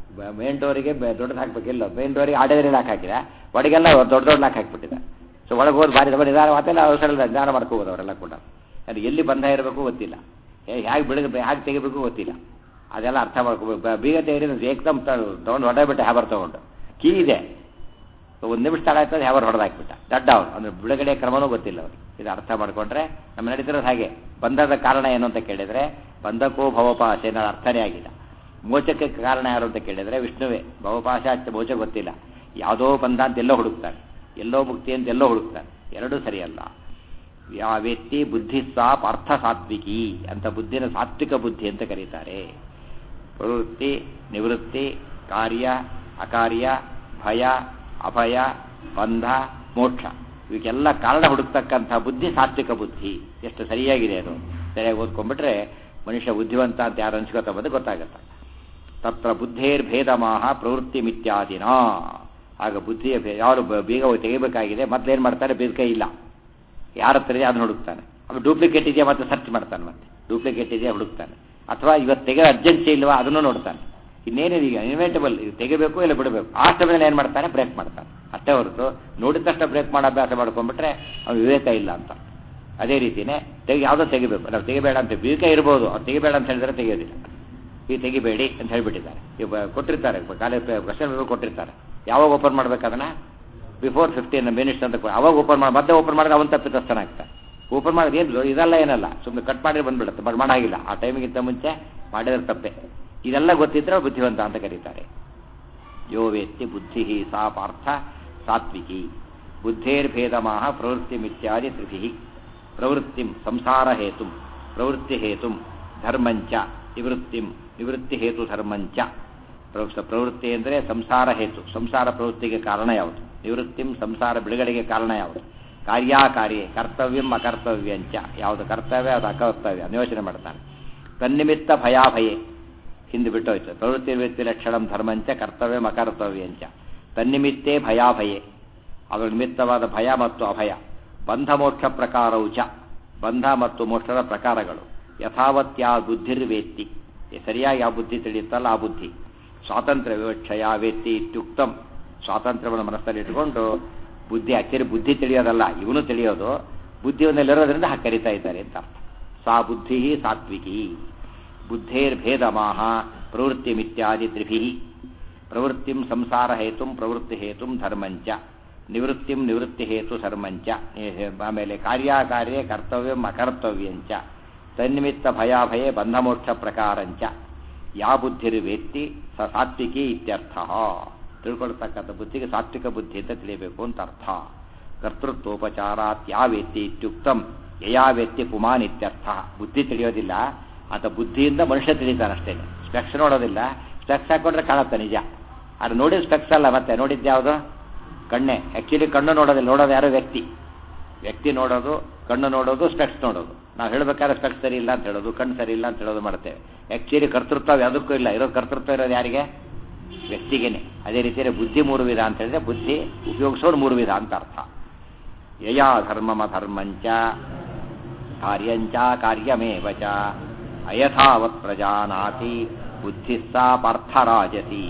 ಮೇನ್ ಡೋರಿಗೆ ದೊಡ್ಡದು ಹಾಕ್ಬೇಕಿಲ್ಲ ಮೇನ್ ಡೋರಿಗೆ ಆಡೋದ್ರಲ್ಲಿ ಲಾಕ್ ಹಾಕಿದ ಒಳಗೆಲ್ಲ ದೊಡ್ಡ ದೊಡ್ಡ ಲಾಕ್ ಹಾಕ್ಬಿಟ್ಟಿದ್ದ ಸೊ ಒಳಗೆ ಹೋದ್ ಬಾರಿ ದಬ್ಬ ನಿಧಾನ ಮಾತೆಲ್ಲ ಅವಸರ ಇಲ್ಲ ಜ್ಞಾನ ಮಾಡ್ಕೋಬೋದು ಅವರೆಲ್ಲ ಕೂಡ ಅದು ಎಲ್ಲಿ ಬಂಧ ಇರಬೇಕು ಗೊತ್ತಿಲ್ಲ ಹೇಗೆ ಬಿಡಗ ಹೇಗೆ ತೆಗಿಬೇಕು ಗೊತ್ತಿಲ್ಲ ಅದೆಲ್ಲ ಅರ್ಥ ಮಾಡ್ಕೋಬೇಕು ಬ- ಬೀಗ ತೆಗೆದ್ರೆ ಏಕ್ದಮ್ ತೊಗೊಂಡು ಹೊಡೆಬಿಟ್ಟೆ ಹ್ಯಾಬರ್ ತೊಗೊಂಡು ಕೀ ಇದೆ ಒಂದು ನಿಮಿಷ ತಡ ಆಯ್ತದೆ ಹ್ಯಾಬರ್ ಹೊಡೆದಾಕ್ಬಿಟ್ಟ ದಡ್ಡ ಅವನು ಅಂದ್ರೆ ಬಿಡುಗಡೆ ಕ್ರಮನೂ ಗೊತ್ತಿಲ್ಲ ಅವ್ರಿಗೆ ಇದು ಅರ್ಥ ಮಾಡ್ಕೊಂಡ್ರೆ ನಮ್ಮ ನಡೀತಿರೋದು ಹಾಗೆ ಬಂಧದ ಕಾರಣ ಏನು ಅಂತ ಕೇಳಿದ್ರೆ ಬಂಧಕೋ ಭವಪಾಶ ಅನ್ನೋದು ಅರ್ಥನೇ ಆಗಿಲ್ಲ ಮೋಚಕ್ಕೆ ಕಾರಣ ಯಾರು ಅಂತ ಕೇಳಿದ್ರೆ ವಿಷ್ಣುವೇ ಭವಪಾಶ ಅಚ್ಚ ಮೋಚ ಗೊತ್ತಿಲ್ಲ ಯಾವುದೋ ಬಂಧ ಅಂತ ಎಲ್ಲೋ ಹುಡುಕ್ತಾನೆ ಎಲ್ಲೋ ಮುಕ್ತಿ ಅಂತ ಎಲ್ಲೋ ಹುಡುಕ್ತಾನೆ ಎರಡೂ ಸರಿಯಲ್ಲ ಯಾವ ವ್ಯಕ್ತಿ ಬುದ್ಧಿ ಸಾ ಪಾರ್ಥ ಸಾತ್ವಿಕಿ ಅಂತ ಬುದ್ಧಿನ ಸಾತ್ವಿಕ ಬುದ್ಧಿ ಅಂತ ಕರೀತಾರೆ ಪ್ರವೃತ್ತಿ ನಿವೃತ್ತಿ ಕಾರ್ಯ ಅಕಾರ್ಯ ಭಯ ಅಭಯ ಬಂಧ ಮೋಕ್ಷ ಇವಕ್ಕೆಲ್ಲ ಕಾರಣ ಹುಡುಕ್ತಕ್ಕಂಥ ಬುದ್ಧಿ ಸಾತ್ವಿಕ ಬುದ್ಧಿ ಎಷ್ಟು ಸರಿಯಾಗಿದೆ ಅದು ಸರಿಯಾಗಿ ಓದ್ಕೊಂಡ್ಬಿಟ್ರೆ ಮನುಷ್ಯ ಬುದ್ಧಿವಂತ ಅಂತ ಯಾರು ಅನ್ಸ್ಕೊತ ಗೊತ್ತಾಗತ್ತೆ ತತ್ರ ಬುದ್ಧೇರ್ಭೇದಮಾಹ ಪ್ರವೃತ್ತಿ ಮಿತ್ಯಾದಿನ ಆಗ ಬುದ್ಧಿಯ ಭೇ- ಯಾರು ಬ- ಬೀಗ ತೆಗಿಬೇಕಾಗಿದೆ ಮೊದ್ಲೇನ್ ಮಾಡ್ತಾರೆ ಬೀಗ ಇಲ್ಲ ಯಾರ ಹತ್ರ ಇದೆ ಅದನ್ನ ಹುಡುಕ್ತಾನೆ ಆಮೇಲೆ ಡೂಪ್ಲಿಕೇಟ್ ಇದೆಯಾ ಮತ್ತೆ ಸರ್ಚ್ ಮಾಡ್ತಾನೆ ಮತ್ತೆ ಡೂಪ್ಲಿಕೇಟ್ ಇದೆಯಾ ಹುಡುಕ್ತಾನೆ ಅಥವಾ ಇವತ್ತು ತೆಗೆ ಅರ್ಜೆನ್ಸಿ ಇಲ್ವಾ ಅದನ್ನು ನೋಡ್ತಾನೆ ಇನ್ನೇನಿದೆ ಈಗ ಇನ್ವೆಂಟಬಲ್ ಇದು ತೆಗಿಬೇಕು ಇಲ್ಲ ಬಿಡಬೇಕು ಆ ಸಮಯದಲ್ಲಿ ಏನು ಮಾಡ್ತಾನೆ ಬ್ರೇಕ್ ಮಾಡ್ತಾನೆ ಅಷ್ಟೇ ಹೊರತು ನೋಡಿದ ತಕ್ಷಣ ಬ್ರೇಕ್ ಮಾಡೋ ಅಭ್ಯಾಸ ಮಾಡ್ಕೊಂಡ್ಬಿಟ್ರೆ ಅವ್ನು ವಿವೇಕ ಇಲ್ಲ ಅಂತ ಅದೇ ರೀತಿನೇ ತೆಗಿ ಯಾವುದೋ ತೆಗಿಬೇಕು ನಾವು ತೆಗಿಬೇಡ ಅಂತ ವಿವೇಕ ಇರ್ಬೋದು ಅವ್ರು ತೆಗಿಬೇಡ ಅಂತ ಹೇಳಿದ್ರೆ ತೆಗೆಯೋದಿಲ್ಲ ಈ ತೆಗಿಬೇಡಿ ಅಂತ ಹೇಳ್ಬಿಟ್ಟಿದ್ದಾರೆ ಈಗ ಕೊಟ್ಟಿರ್ತಾರೆ ಕಾಲೇಜ್ ಕ್ವಶನ್ ಪೇಪರ್ ಕೊಟ್ಟಿರ್ತಾರೆ ಯಾವಾಗ ಓಪನ್ ಮಾಡ್ಬೇಕು ಅದನ್ನ ಬಿಫೋರ್ ಫಿಫ್ಟೀನ್ ಮಿನಿಟ್ಸ್ ಅಂತ ಕೊ- ಅವಾಗ ಓಪನ್ ಮಾಡಿ ಮತ್ತೆ ಓಪನ್ ಮಾಡಿದ್ರೆ ಅವನ್ ತಪ್ಪಿತಸ್ಥನಾಗ್ತಾನೆ ಓಪನ್ ಮಾಡೋದು ಏನು ಇದೆಲ್ಲ ಏನಲ್ಲ ಸುಮ್ಮನೆ ಕಟ್ ಮಾಡಿ ಬಂದ್ಬಿಡುತ್ತೆ ಬಟ್ ಮಾಡಾಗಿಲ್ಲ ಆ ಟೈಮಿಗಿಂತ ಮುಂಚೆ ಮಾಡಿದ್ರೆ ತಪ್ಪೆ ಇದೆಲ್ಲ ಗೊತ್ತಿದ್ರೆ ಬುದ್ಧಿವಂತ ಅಂತ ಕರೀತಾರೆ ಯೋ ವೇತ್ತಿ ಬುದ್ಧಿ ಸಾ ಪಾರ್ಥ ಸಾತ್ವಿಕಿ ಬುದ್ಧೇರ್ಭೇದಮಾಹ ಪ್ರವೃತ್ತಿ ಮಿತ್ಯಾದಿ ತ್ರಿಭಿ ಪ್ರವೃತ್ತಿಂ ಸಂಸಾರ ಹೇತು ಪ್ರವೃತ್ತಿ ಹೇತು ಧರ್ಮಂಚ ನಿವೃತ್ತಿಂ ನಿವೃತ್ತಿ ಹೇತು ಧರ್ಮಂಚ ಪ್ರವ- ಪ್ರವೃತ್ತಿ ಅಂದರೆ ಸಂಸಾರ ಹೇತು ಸಂಸಾರ ಪ್ರವೃತ್ತಿಗೆ ಕಾರಣ ಯಾವುದು ನಿವೃತ್ತಿಂ ಸಂಸಾರ ಬಿಡುಗಡೆಗೆ ಕಾರಣ ಯಾವುದು ಕಾರ್ಯಾಕಾರ್ಯ ಕರ್ತವ್ಯಂ ಅಕರ್ತವ್ಯಂಚ ಯಾವುದು ಕರ್ತವ್ಯ ಅದು ಅಕರ್ತವ್ಯ ಅನ್ಯೋಚನೆ ಮಾಡ್ತಾನೆ ತನ್ನಿಮಿತ್ತ ಭಯಾಭಯೇ ಹಿಂದೆ ಬಿಟ್ಟೋಯ್ತು ಪ್ರವೃತ್ತಿ ನಿವೃತ್ತಿ ಲಕ್ಷಣಂ ಧರ್ಮಂಚ ಕರ್ತವ್ಯಂ ಅಕರ್ತವ್ಯಂಚ ತನ್ನಿಮಿತ್ತೇ ಭಯಾಭಯೇ ಅದರ ನಿಮಿತ್ತವಾದ ಭಯ ಮತ್ತು ಅಭಯ ಬಂಧ ಮೋಕ್ಷ ಪ್ರಕಾರವು ಚ ಬಂಧ ಮತ್ತು ಮೋಕ್ಷದ ಪ್ರಕಾರಗಳು ಯಥಾವತ್ಯಾ ಬುದ್ಧಿರ್ವೇತ್ತಿ ಸರಿಯಾಗಿ ಆ ಬುದ್ಧಿ ತಿಳಿಯುತ್ತಲ್ಲ ಆ ಬುದ್ಧಿ ಸ್ವಾತಂತ್ರ್ಯ ವಿವಕ್ಷಯ ವೇತ್ತಿ ಇತ್ಯುಕ್ತಂ ಸ್ವಾತಂತ್ರ್ಯವನ್ನು ಮನಸ್ಸಲ್ಲಿ ಇಟ್ಕೊಂಡು ಬುದ್ಧಿ ಅಚ್ಚರಿ ಬುದ್ಧಿ ತಿಳಿಯೋದಲ್ಲ ಇವನು ತಿಳಿಯೋದು ಬುದ್ಧಿಯೊಂದಲ್ಲಿರೋದ್ರಿಂದ ಹಾಗೆ ಕರಿತಾ ಇದ್ದಾರೆ ಅಂತ ಅರ್ಥ ಸಾ ಬುದ್ಧಿ ಸಾತ್ವಿಕಿ ಬುದ್ಧೇರ್ಭೇದಮಾಹ ಪ್ರವೃತ್ತಿ ಮಿತ್ಯಾದಿ ತ್ರಿಭಿ ಪ್ರವೃತ್ತಿಂ ಸಂಸಾರ ಹೇತು ಪ್ರವೃತ್ತಿ ಹೇತು ಧರ್ಮಂಚ ನಿವೃತ್ತಿಂ ನಿವೃತ್ತಿ ಹೇತು ಧರ್ಮಂಚ ಆಮೇಲೆ ಕಾರ್ಯಾಕಾರ್ಯ ಕರ್ತವ್ಯಂ ಅಕರ್ತವ್ಯಂಚ ತನ್ನಿಮಿತ್ತ ಭಯಾಭಯೇ ಬಂಧಮೋಕ್ಷ ಪ್ರಕಾರಂಚ ಯಾ ಬುದ್ಧಿರ್ವೇತ್ತಿ ಸ ಸಾತ್ವಿಕಿ ಇತ್ಯರ್ಥ ತಿಳ್ಕೊಳ್ತಕ್ಕಂಥ ಬುದ್ಧಿಗೆ ಸಾತ್ವಿಕ ಬುದ್ಧಿ ಅಂತ ತಿಳಿಯಬೇಕು ಅಂತ ಅರ್ಥ ಕರ್ತೃತ್ವೋಪಚಾರಾತ್ ಯಾ ವೇತ್ತಿ ಇತ್ಯುಕ್ತಂ ಯಯಾ ವೇತ್ತಿ ಪುಮಾನ್ ಇತ್ಯರ್ಥ ಬುದ್ಧಿ ತಿಳಿಯೋದಿಲ್ಲ ಆತ ಬುದ್ಧಿಯಿಂದ ಮನುಷ್ಯ ತಿಳಿತಾನಷ್ಟೇ ಸ್ಪೆಕ್ಸ್ ನೋಡೋದಿಲ್ಲ ಸ್ಪೆಕ್ಸ್ ಹಾಕೊಂಡ್ರೆ ಕಾಣುತ್ತೆ ನಿಜ ಅದು ನೋಡಿದ ಸ್ಪೆಕ್ಸ್ ಅಲ್ಲ ಮತ್ತೆ ನೋಡಿದ್ದು ಯಾವುದು ಕಣ್ಣೆ ಆಕ್ಚುಲಿ ಕಣ್ಣು ನೋಡೋದಿಲ್ಲ ನೋಡೋದು ಯಾರೋ ವ್ಯಕ್ತಿ ವ್ಯಕ್ತಿ ನೋಡೋದು ಕಣ್ಣು ನೋಡೋದು ಸ್ಪೆಕ್ಸ್ ನೋಡೋದು ನಾವು ಹೇಳ್ಬೇಕಾದ್ರೆ ಸ್ಪೆಕ್ಸ್ ಸರಿ ಇಲ್ಲ ಅಂತ ಹೇಳೋದು ಕಣ್ಣು ಸರಿ ಇಲ್ಲ ಅಂತ ಹೇಳೋದು ಮಾಡ್ತೇವೆ ಆಕ್ಚುಲಿ ಕರ್ತೃತ್ವ ಯಾವುದಕ್ಕೂ ಇಲ್ಲ ಇರೋ ಕರ್ತೃತ್ವ ಇರೋದು ಯಾರಿಗೆ ವ್ಯಕ್ತಿಗೇನೆ ಅದೇ ರೀತಿಯಲ್ಲಿ ಬುದ್ಧಿ ಮೂರು ವಿಧ ಅಂತ ಹೇಳಿದ್ರೆ ಬುದ್ಧಿ ಉಪಯೋಗಿಸೋದು ಮೂರು ವಿಧ ಅಂತ ಅರ್ಥ ಯಯಾ ಧರ್ಮಮ ಧರ್ಮಂಚ ಕಾರ್ಯಂಚ ಕಾರ್ಯಮೇವ ಚ ಅಯಥಾವತ್ ಪ್ರಜಾನಾತಿ ಬುದ್ಧಿ ಸಾ ಪಾರ್ಥರಾಜತಿ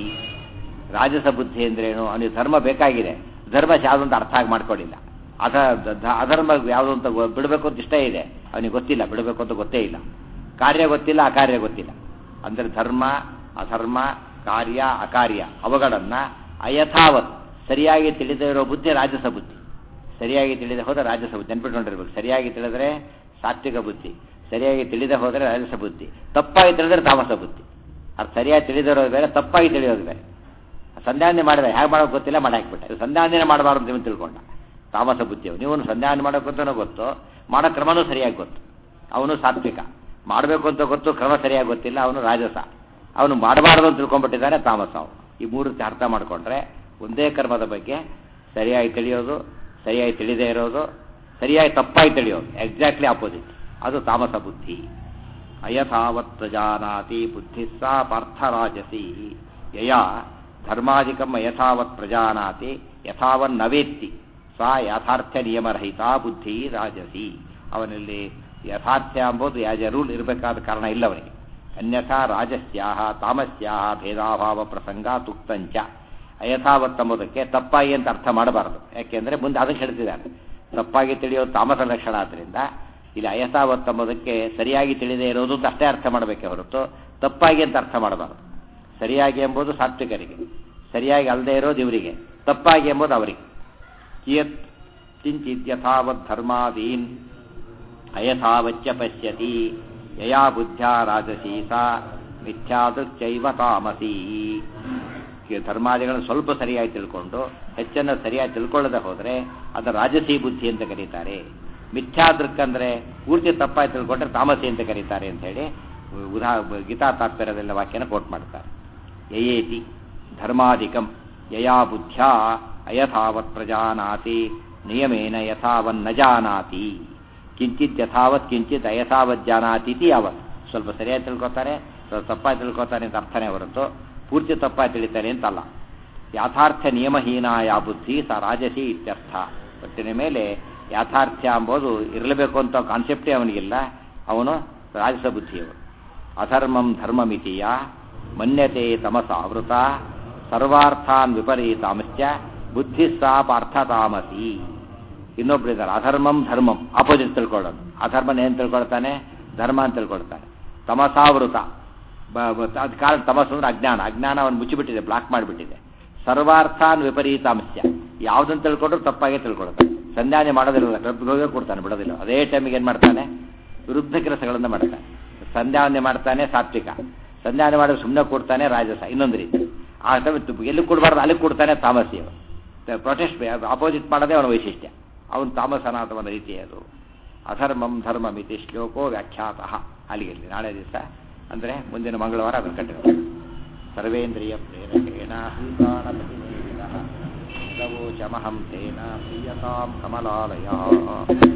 ರಾಜಸ ಬುದ್ಧಿ ಅಂದ್ರೇನು ಅವನಿಗೆ ಧರ್ಮ ಬೇಕಾಗಿದೆ ಧರ್ಮ ಯಾವುದು ಅಂತ ಅರ್ಥ ಆಗಿ ಮಾಡ್ಕೊಳ್ಳಿಲ್ಲ ಅಧ ಧ- ಅಧರ್ಮ ಯಾವುದು ಅಂತ ಗೊ- ಬಿಡಬೇಕು ಅಂತ ಇಷ್ಟ ಇದೆ ಅವನಿಗೆ ಗೊತ್ತಿಲ್ಲ ಬಿಡಬೇಕು ಅಂತ ಗೊತ್ತೇ ಇಲ್ಲ ಕಾರ್ಯ ಗೊತ್ತಿಲ್ಲ ಅಕಾರ್ಯ ಗೊತ್ತಿಲ್ಲ ಅಂದ್ರೆ ಧರ್ಮ ಅಧರ್ಮ ಕಾರ್ಯ ಅಕಾರ್ಯ ಅವುಗಳನ್ನ ಅಯಥಾವತ್ ಸರಿಯಾಗಿ ತಿಳಿದೇ ಇರೋ ಬುದ್ಧಿ ರಾಜಸ ಬುದ್ಧಿ ಸರಿಯಾಗಿ ತಿಳಿದ ಹೋದ ರಾಜಸ ಬುದ್ಧಿ ನೆನ್ಪಿಟ್ಕೊಂಡಿರ್ಬೇಕು ಸರಿಯಾಗಿ ತಿಳಿದ್ರೆ ಸಾತ್ವಿಕ ಬುದ್ಧಿ ಸರಿಯಾಗಿ ತಿಳಿದೇ ಹೋದರೆ ರಾಜಸ ಬುದ್ಧಿ ತಪ್ಪಾಗಿ ತಿಳಿದ್ರೆ ತಾಮಸ ಬುದ್ಧಿ ಅದು ಸರಿಯಾಗಿ ತಿಳಿದಿರೋದು ಬೇರೆ ತಪ್ಪಾಗಿ ತಿಳಿಯೋದು ಬೇರೆ ಸಂಧ್ಯಾವಂದನೆ ಮಾಡಿದ ಹೇಗೆ ಮಾಡೋಕೆ ಗೊತ್ತಿಲ್ಲ ಮಾಡಾಕ್ಬಿಟ್ಟೆ ಸಂಧ್ಯಾವಂದನೆ ಮಾಡಬಾರ್ದು ಅಂತ ಇವನು ತಿಳ್ಕೊಂಡ ತಾಮಸ ಬುದ್ಧಿಯವು ನೀವು ಸಂಧ್ಯಾವಂದನೆ ಮಾಡೋಕೆ ಗೊತ್ತನೋ ಗೊತ್ತು ಮಾಡೋ ಕ್ರಮನೂ ಸರಿಯಾಗಿ ಗೊತ್ತು ಅವನು ಸಾತ್ವಿಕ ಮಾಡಬೇಕು ಅಂತ ಗೊತ್ತು ಕ್ರಮ ಸರಿಯಾಗಿ ಗೊತ್ತಿಲ್ಲ ಅವನು ರಾಜಸ ಅವನು ಮಾಡಬಾರ್ದು ಅಂತ ತಿಳ್ಕೊಂಡ್ಬಿಟ್ಟಿದ್ದಾನೆ ತಾಮಸ ಅವನು ಈ ಮೂರು ರೀತಿ ಅರ್ಥ ಮಾಡಿಕೊಂಡ್ರೆ ಒಂದೇ ಕರ್ಮದ ಬಗ್ಗೆ ಸರಿಯಾಗಿ ತಿಳಿಯೋದು ಸರಿಯಾಗಿ ತಿಳಿದೇ ಇರೋದು ಸರಿಯಾಗಿ ತಪ್ಪಾಗಿ ತಿಳಿಯೋದು ಎಕ್ಸಾಕ್ಟ್ಲಿ ಆಪೋಸಿಟ್ ಅದು ತಾಮಸ ಬುದ್ಧಿ ಅಯಥಾವತ್ ಪ್ರಜಾನಾತಿ ಬುದ್ಧಿ ಸಾ ಪಾರ್ಥರಾಜಸಿ ಯಯಾ ಧರ್ಮಾಧಿಕಂ ಯಥಾವತ್ ಪ್ರಜಾನಾತಿ ಯಥಾವನ್ ನವೇತ್ತಿ ಸಾ ಯಥಾರ್ಥ್ಯ ನಿಯಮರಹಿತ ಬುದ್ಧಿ ರಾಜಸಿ ಅವನಲ್ಲಿ ಯಥಾರ್ಥ್ಯ ಎಂಬುದು ಯಾಜ ರೂಲ್ ಇರಬೇಕಾದ ಕಾರಣ ಇಲ್ಲ ಅವನಿಗೆ ಅನ್ಯಥಾ ರಾಜಸ್ಯಾಹ ತಾಮಸ್ಯಾಹ ಭೇದಾಭಾವ ಪ್ರಸಂಗ ತುಕ್ತಂಚ ಅಯಥಾವತ್ ಎಂಬುದಕ್ಕೆ ತಪ್ಪಾಗಿ ಅಂತ ಅರ್ಥ ಮಾಡಬಾರದು ಯಾಕೆಂದ್ರೆ ಮುಂದೆ ಅದಕ್ಕೆ ಹೇಳ್ತಿದ್ದಾರೆ ತಪ್ಪಾಗಿ ತಿಳಿಯೋದು ತಾಮಸ ಲಕ್ಷಣ ಆದ್ದರಿಂದ ಇಲ್ಲಿ ಅಯಥಾವತ್ ಎಂಬುದಕ್ಕೆ ಸರಿಯಾಗಿ ತಿಳಿದೇ ಇರೋದು ಅಂತ ಅಷ್ಟೇ ಅರ್ಥ ಮಾಡಬೇಕೆ ಹೊರತು ತಪ್ಪಾಗಿ ಅಂತ ಅರ್ಥ ಮಾಡಬಾರದು ಸರಿಯಾಗಿ ಎಂಬುದು ಸಾತ್ವಿಕರಿಗೆ ಸರಿಯಾಗಿ ಅಲ್ಲದೆ ಇರೋದು ಇವರಿಗೆ ತಪ್ಪಾಗಿ ಎಂಬುದು ಅವರಿಗೆ ಕಿಯತ್ ಕಿಂಚಿತ್ ಯಥಾವತ್ ಧರ್ಮಾದೀನ್ ಅಯಥಾವಚ್ಚ ಪಶ್ಯತಿ ಯಯಾ ಬುದ್ಧ್ಯಾ ರಾಜಸೀ ಸಾ ಮಿಥ್ಯಾದೃಕ್ಚೈವ ತಾಮಸೀ ಈ ಧರ್ಮಾದಿಗಳನ್ನು ಸ್ವಲ್ಪ ಸರಿಯಾಗಿ ತಿಳ್ಕೊಂಡು ಹೆಚ್ಚನ್ನು ಸರಿಯಾಗಿ ತಿಳ್ಕೊಳ್ಳದೆ ಹೋದರೆ ಅದು ರಾಜಸೀ ಬುದ್ಧಿ ಅಂತ ಕರೀತಾರೆ ಮಿಥ್ಯಾದೃಕ್ ಅಂದರೆ ಪೂರ್ತಿ ತಪ್ಪಾಗಿ ತಿಳ್ಕೊಂಡ್ರೆ ತಾಮಸಿ ಅಂತ ಕರೀತಾರೆ ಅಂತ ಹೇಳಿ ಉದಾ ಗೀತಾ ತಾತ್ಪರ್ಯದಲ್ಲ ವಾಕ್ಯನ ಕೋಟ್ ಮಾಡ್ತಾರೆ ಯಯೇತಿ ಧರ್ಮಾಧಿಕಂ ಯಯಾ ಬುದ್ಧ್ಯಾ ಅಯಥಾವತ್ ಪ್ರಜಾನಾತಿ ನಿಯಮೇನ ಯಥಾವನ್ನ ಜಾನಾತಿ ಕಿಂಚಿತ್ ಯಥಾವತ್ ಕಿಂಚಿತ್ ಅಯಥಾವತ್ ಜಾನಾತಿ ಇತಿ ಯಾವತ್ ಸ್ವಲ್ಪ ಸರಿಯಾಗಿ ತಿಳ್ಕೊತಾರೆ ಸ್ವಲ್ಪ ತಪ್ಪಾಗಿ ತಿಳ್ಕೊತಾರೆ ಅಂತ ಅರ್ಥನೇ ಹೊರತು ಪೂರ್ತಿ ತಪ್ಪಾಗಿ ತಿಳಿತಾರೆ ಅಂತಲ್ಲ ಯಾಥಾರ್ಥ ನಿಯಮಹೀನ ಯಾ ಬುದ್ಧಿ ಸ ರಾಜಸಿ ಇತ್ಯರ್ಥ ಒಟ್ಟಿನ ಮೇಲೆ ಯಾಥಾರ್ಥ್ಯ ಎಂಬುದು ಇರಲೇಬೇಕು ಅಂತ ಕಾನ್ಸೆಪ್ಟೇ ಅವನಿಗಿಲ್ಲ ಅವನು ರಾಜಸ ಬುದ್ಧಿಯವರು ಅಧರ್ಮಂ ಧರ್ಮಮಿತಿಯ ಮನ್ಯತೆ ತಮಸಾವೃತ ಸರ್ವಾರ್ಥಾನ್ ವಿಪರೀತಾಮಶ್ಚ ಬುದ್ಧಿ ಸಾ ಪಾರ್ಥ ತಾಮಸಿ ಇನ್ನೊಬ್ಬರಿದ್ದಾರೆ ಅಧರ್ಮಂ ಧರ್ಮಂ ಆಪೋಸಿಟ್ ತಿಳ್ಕೊಳ್ಳೋದು ಅಧರ್ಮನ ಏನು ತಿಳ್ಕೊಳ್ತಾನೆ ಧರ್ಮ ಅಂತ ತಿಳ್ಕೊಳ್ತಾನೆ ತಮಸಾವೃತ ಅದು ಕಾರಣ ತಮಸ್ಸು ಅಂದ್ರೆ ಅಜ್ಞಾನ ಅಜ್ಞಾನ ಅವನು ಮುಚ್ಚಿಬಿಟ್ಟಿದೆ ಬ್ಲಾಕ್ ಮಾಡಿಬಿಟ್ಟಿದೆ ಸರ್ವಾರ್ಥಾನ್ ವಿಪರೀತಾಂಶ ಯಾವುದನ್ನು ತಿಳ್ಕೊಂಡ್ರು ತಪ್ಪಾಗಿ ತಿಳ್ಕೊಳ್ತಾನೆ ಸಂಧಾನ ಮಾಡೋದಿಲ್ಲ ಕ್ಲಬ್ಗೆ ಕೊಡ್ತಾನೆ ಬಿಡೋದಿಲ್ಲ ಅದೇ ಟೈಮಿಗೆ ಏನು ಮಾಡ್ತಾನೆ ವಿರುದ್ಧ ಕೆಲಸಗಳನ್ನು ಮಾಡ್ತಾನೆ ಸಂಧ್ಯಾವನೆ ಮಾಡ್ತಾನೆ ಸಾತ್ವಿಕ ಸಂಧ್ಯಾವನೆ ಮಾಡೋದು ಸುಮ್ಮನೆ ಕೊಡ್ತಾನೆ ರಾಜಸ ಇನ್ನೊಂದು ರೀತಿ ಆ ಟೈಮ್ ಎಲ್ಲಿ ಕೊಡಬಾರ್ದು ಅಲ್ಲಿ ಕೊಡ್ತಾನೆ ತಾಮಸಿ ಅವನು ಪ್ರೊಟೆಸ್ಟ್ ಆಪೋಸಿಟ್ ಮಾಡೋದೇ ಅವನ ವೈಶಿಷ್ಟ್ಯ ಅವನು ತಾಮಸನಾಥವನ ರೀತಿ ಅದು ಅಧರ್ಮಂ ಧರ್ಮಮಿತಿ ಶ್ಲೋಕೋ ವ್ಯಾಖ್ಯಾತಃ ಅಲ್ಲಿಗೆ ನಾಳೆ ದಿವಸ ಅಂದರೆ ಮುಂದಿನ ಮಂಗಳವಾರ ಅದನ್ನು ಕಟ್ಟಿರ್ತಾರೆ ಸರ್ವೇಂದ್ರಿಯ ಪ್ರೇರಕೇಣ ಹಂತಾಣಪತಿನೇಹಿತಃ ನವೋಚಮಹಂ ತೇನ ಪ್ರಿಯತಾಂ ಕಮಲಾಲಯ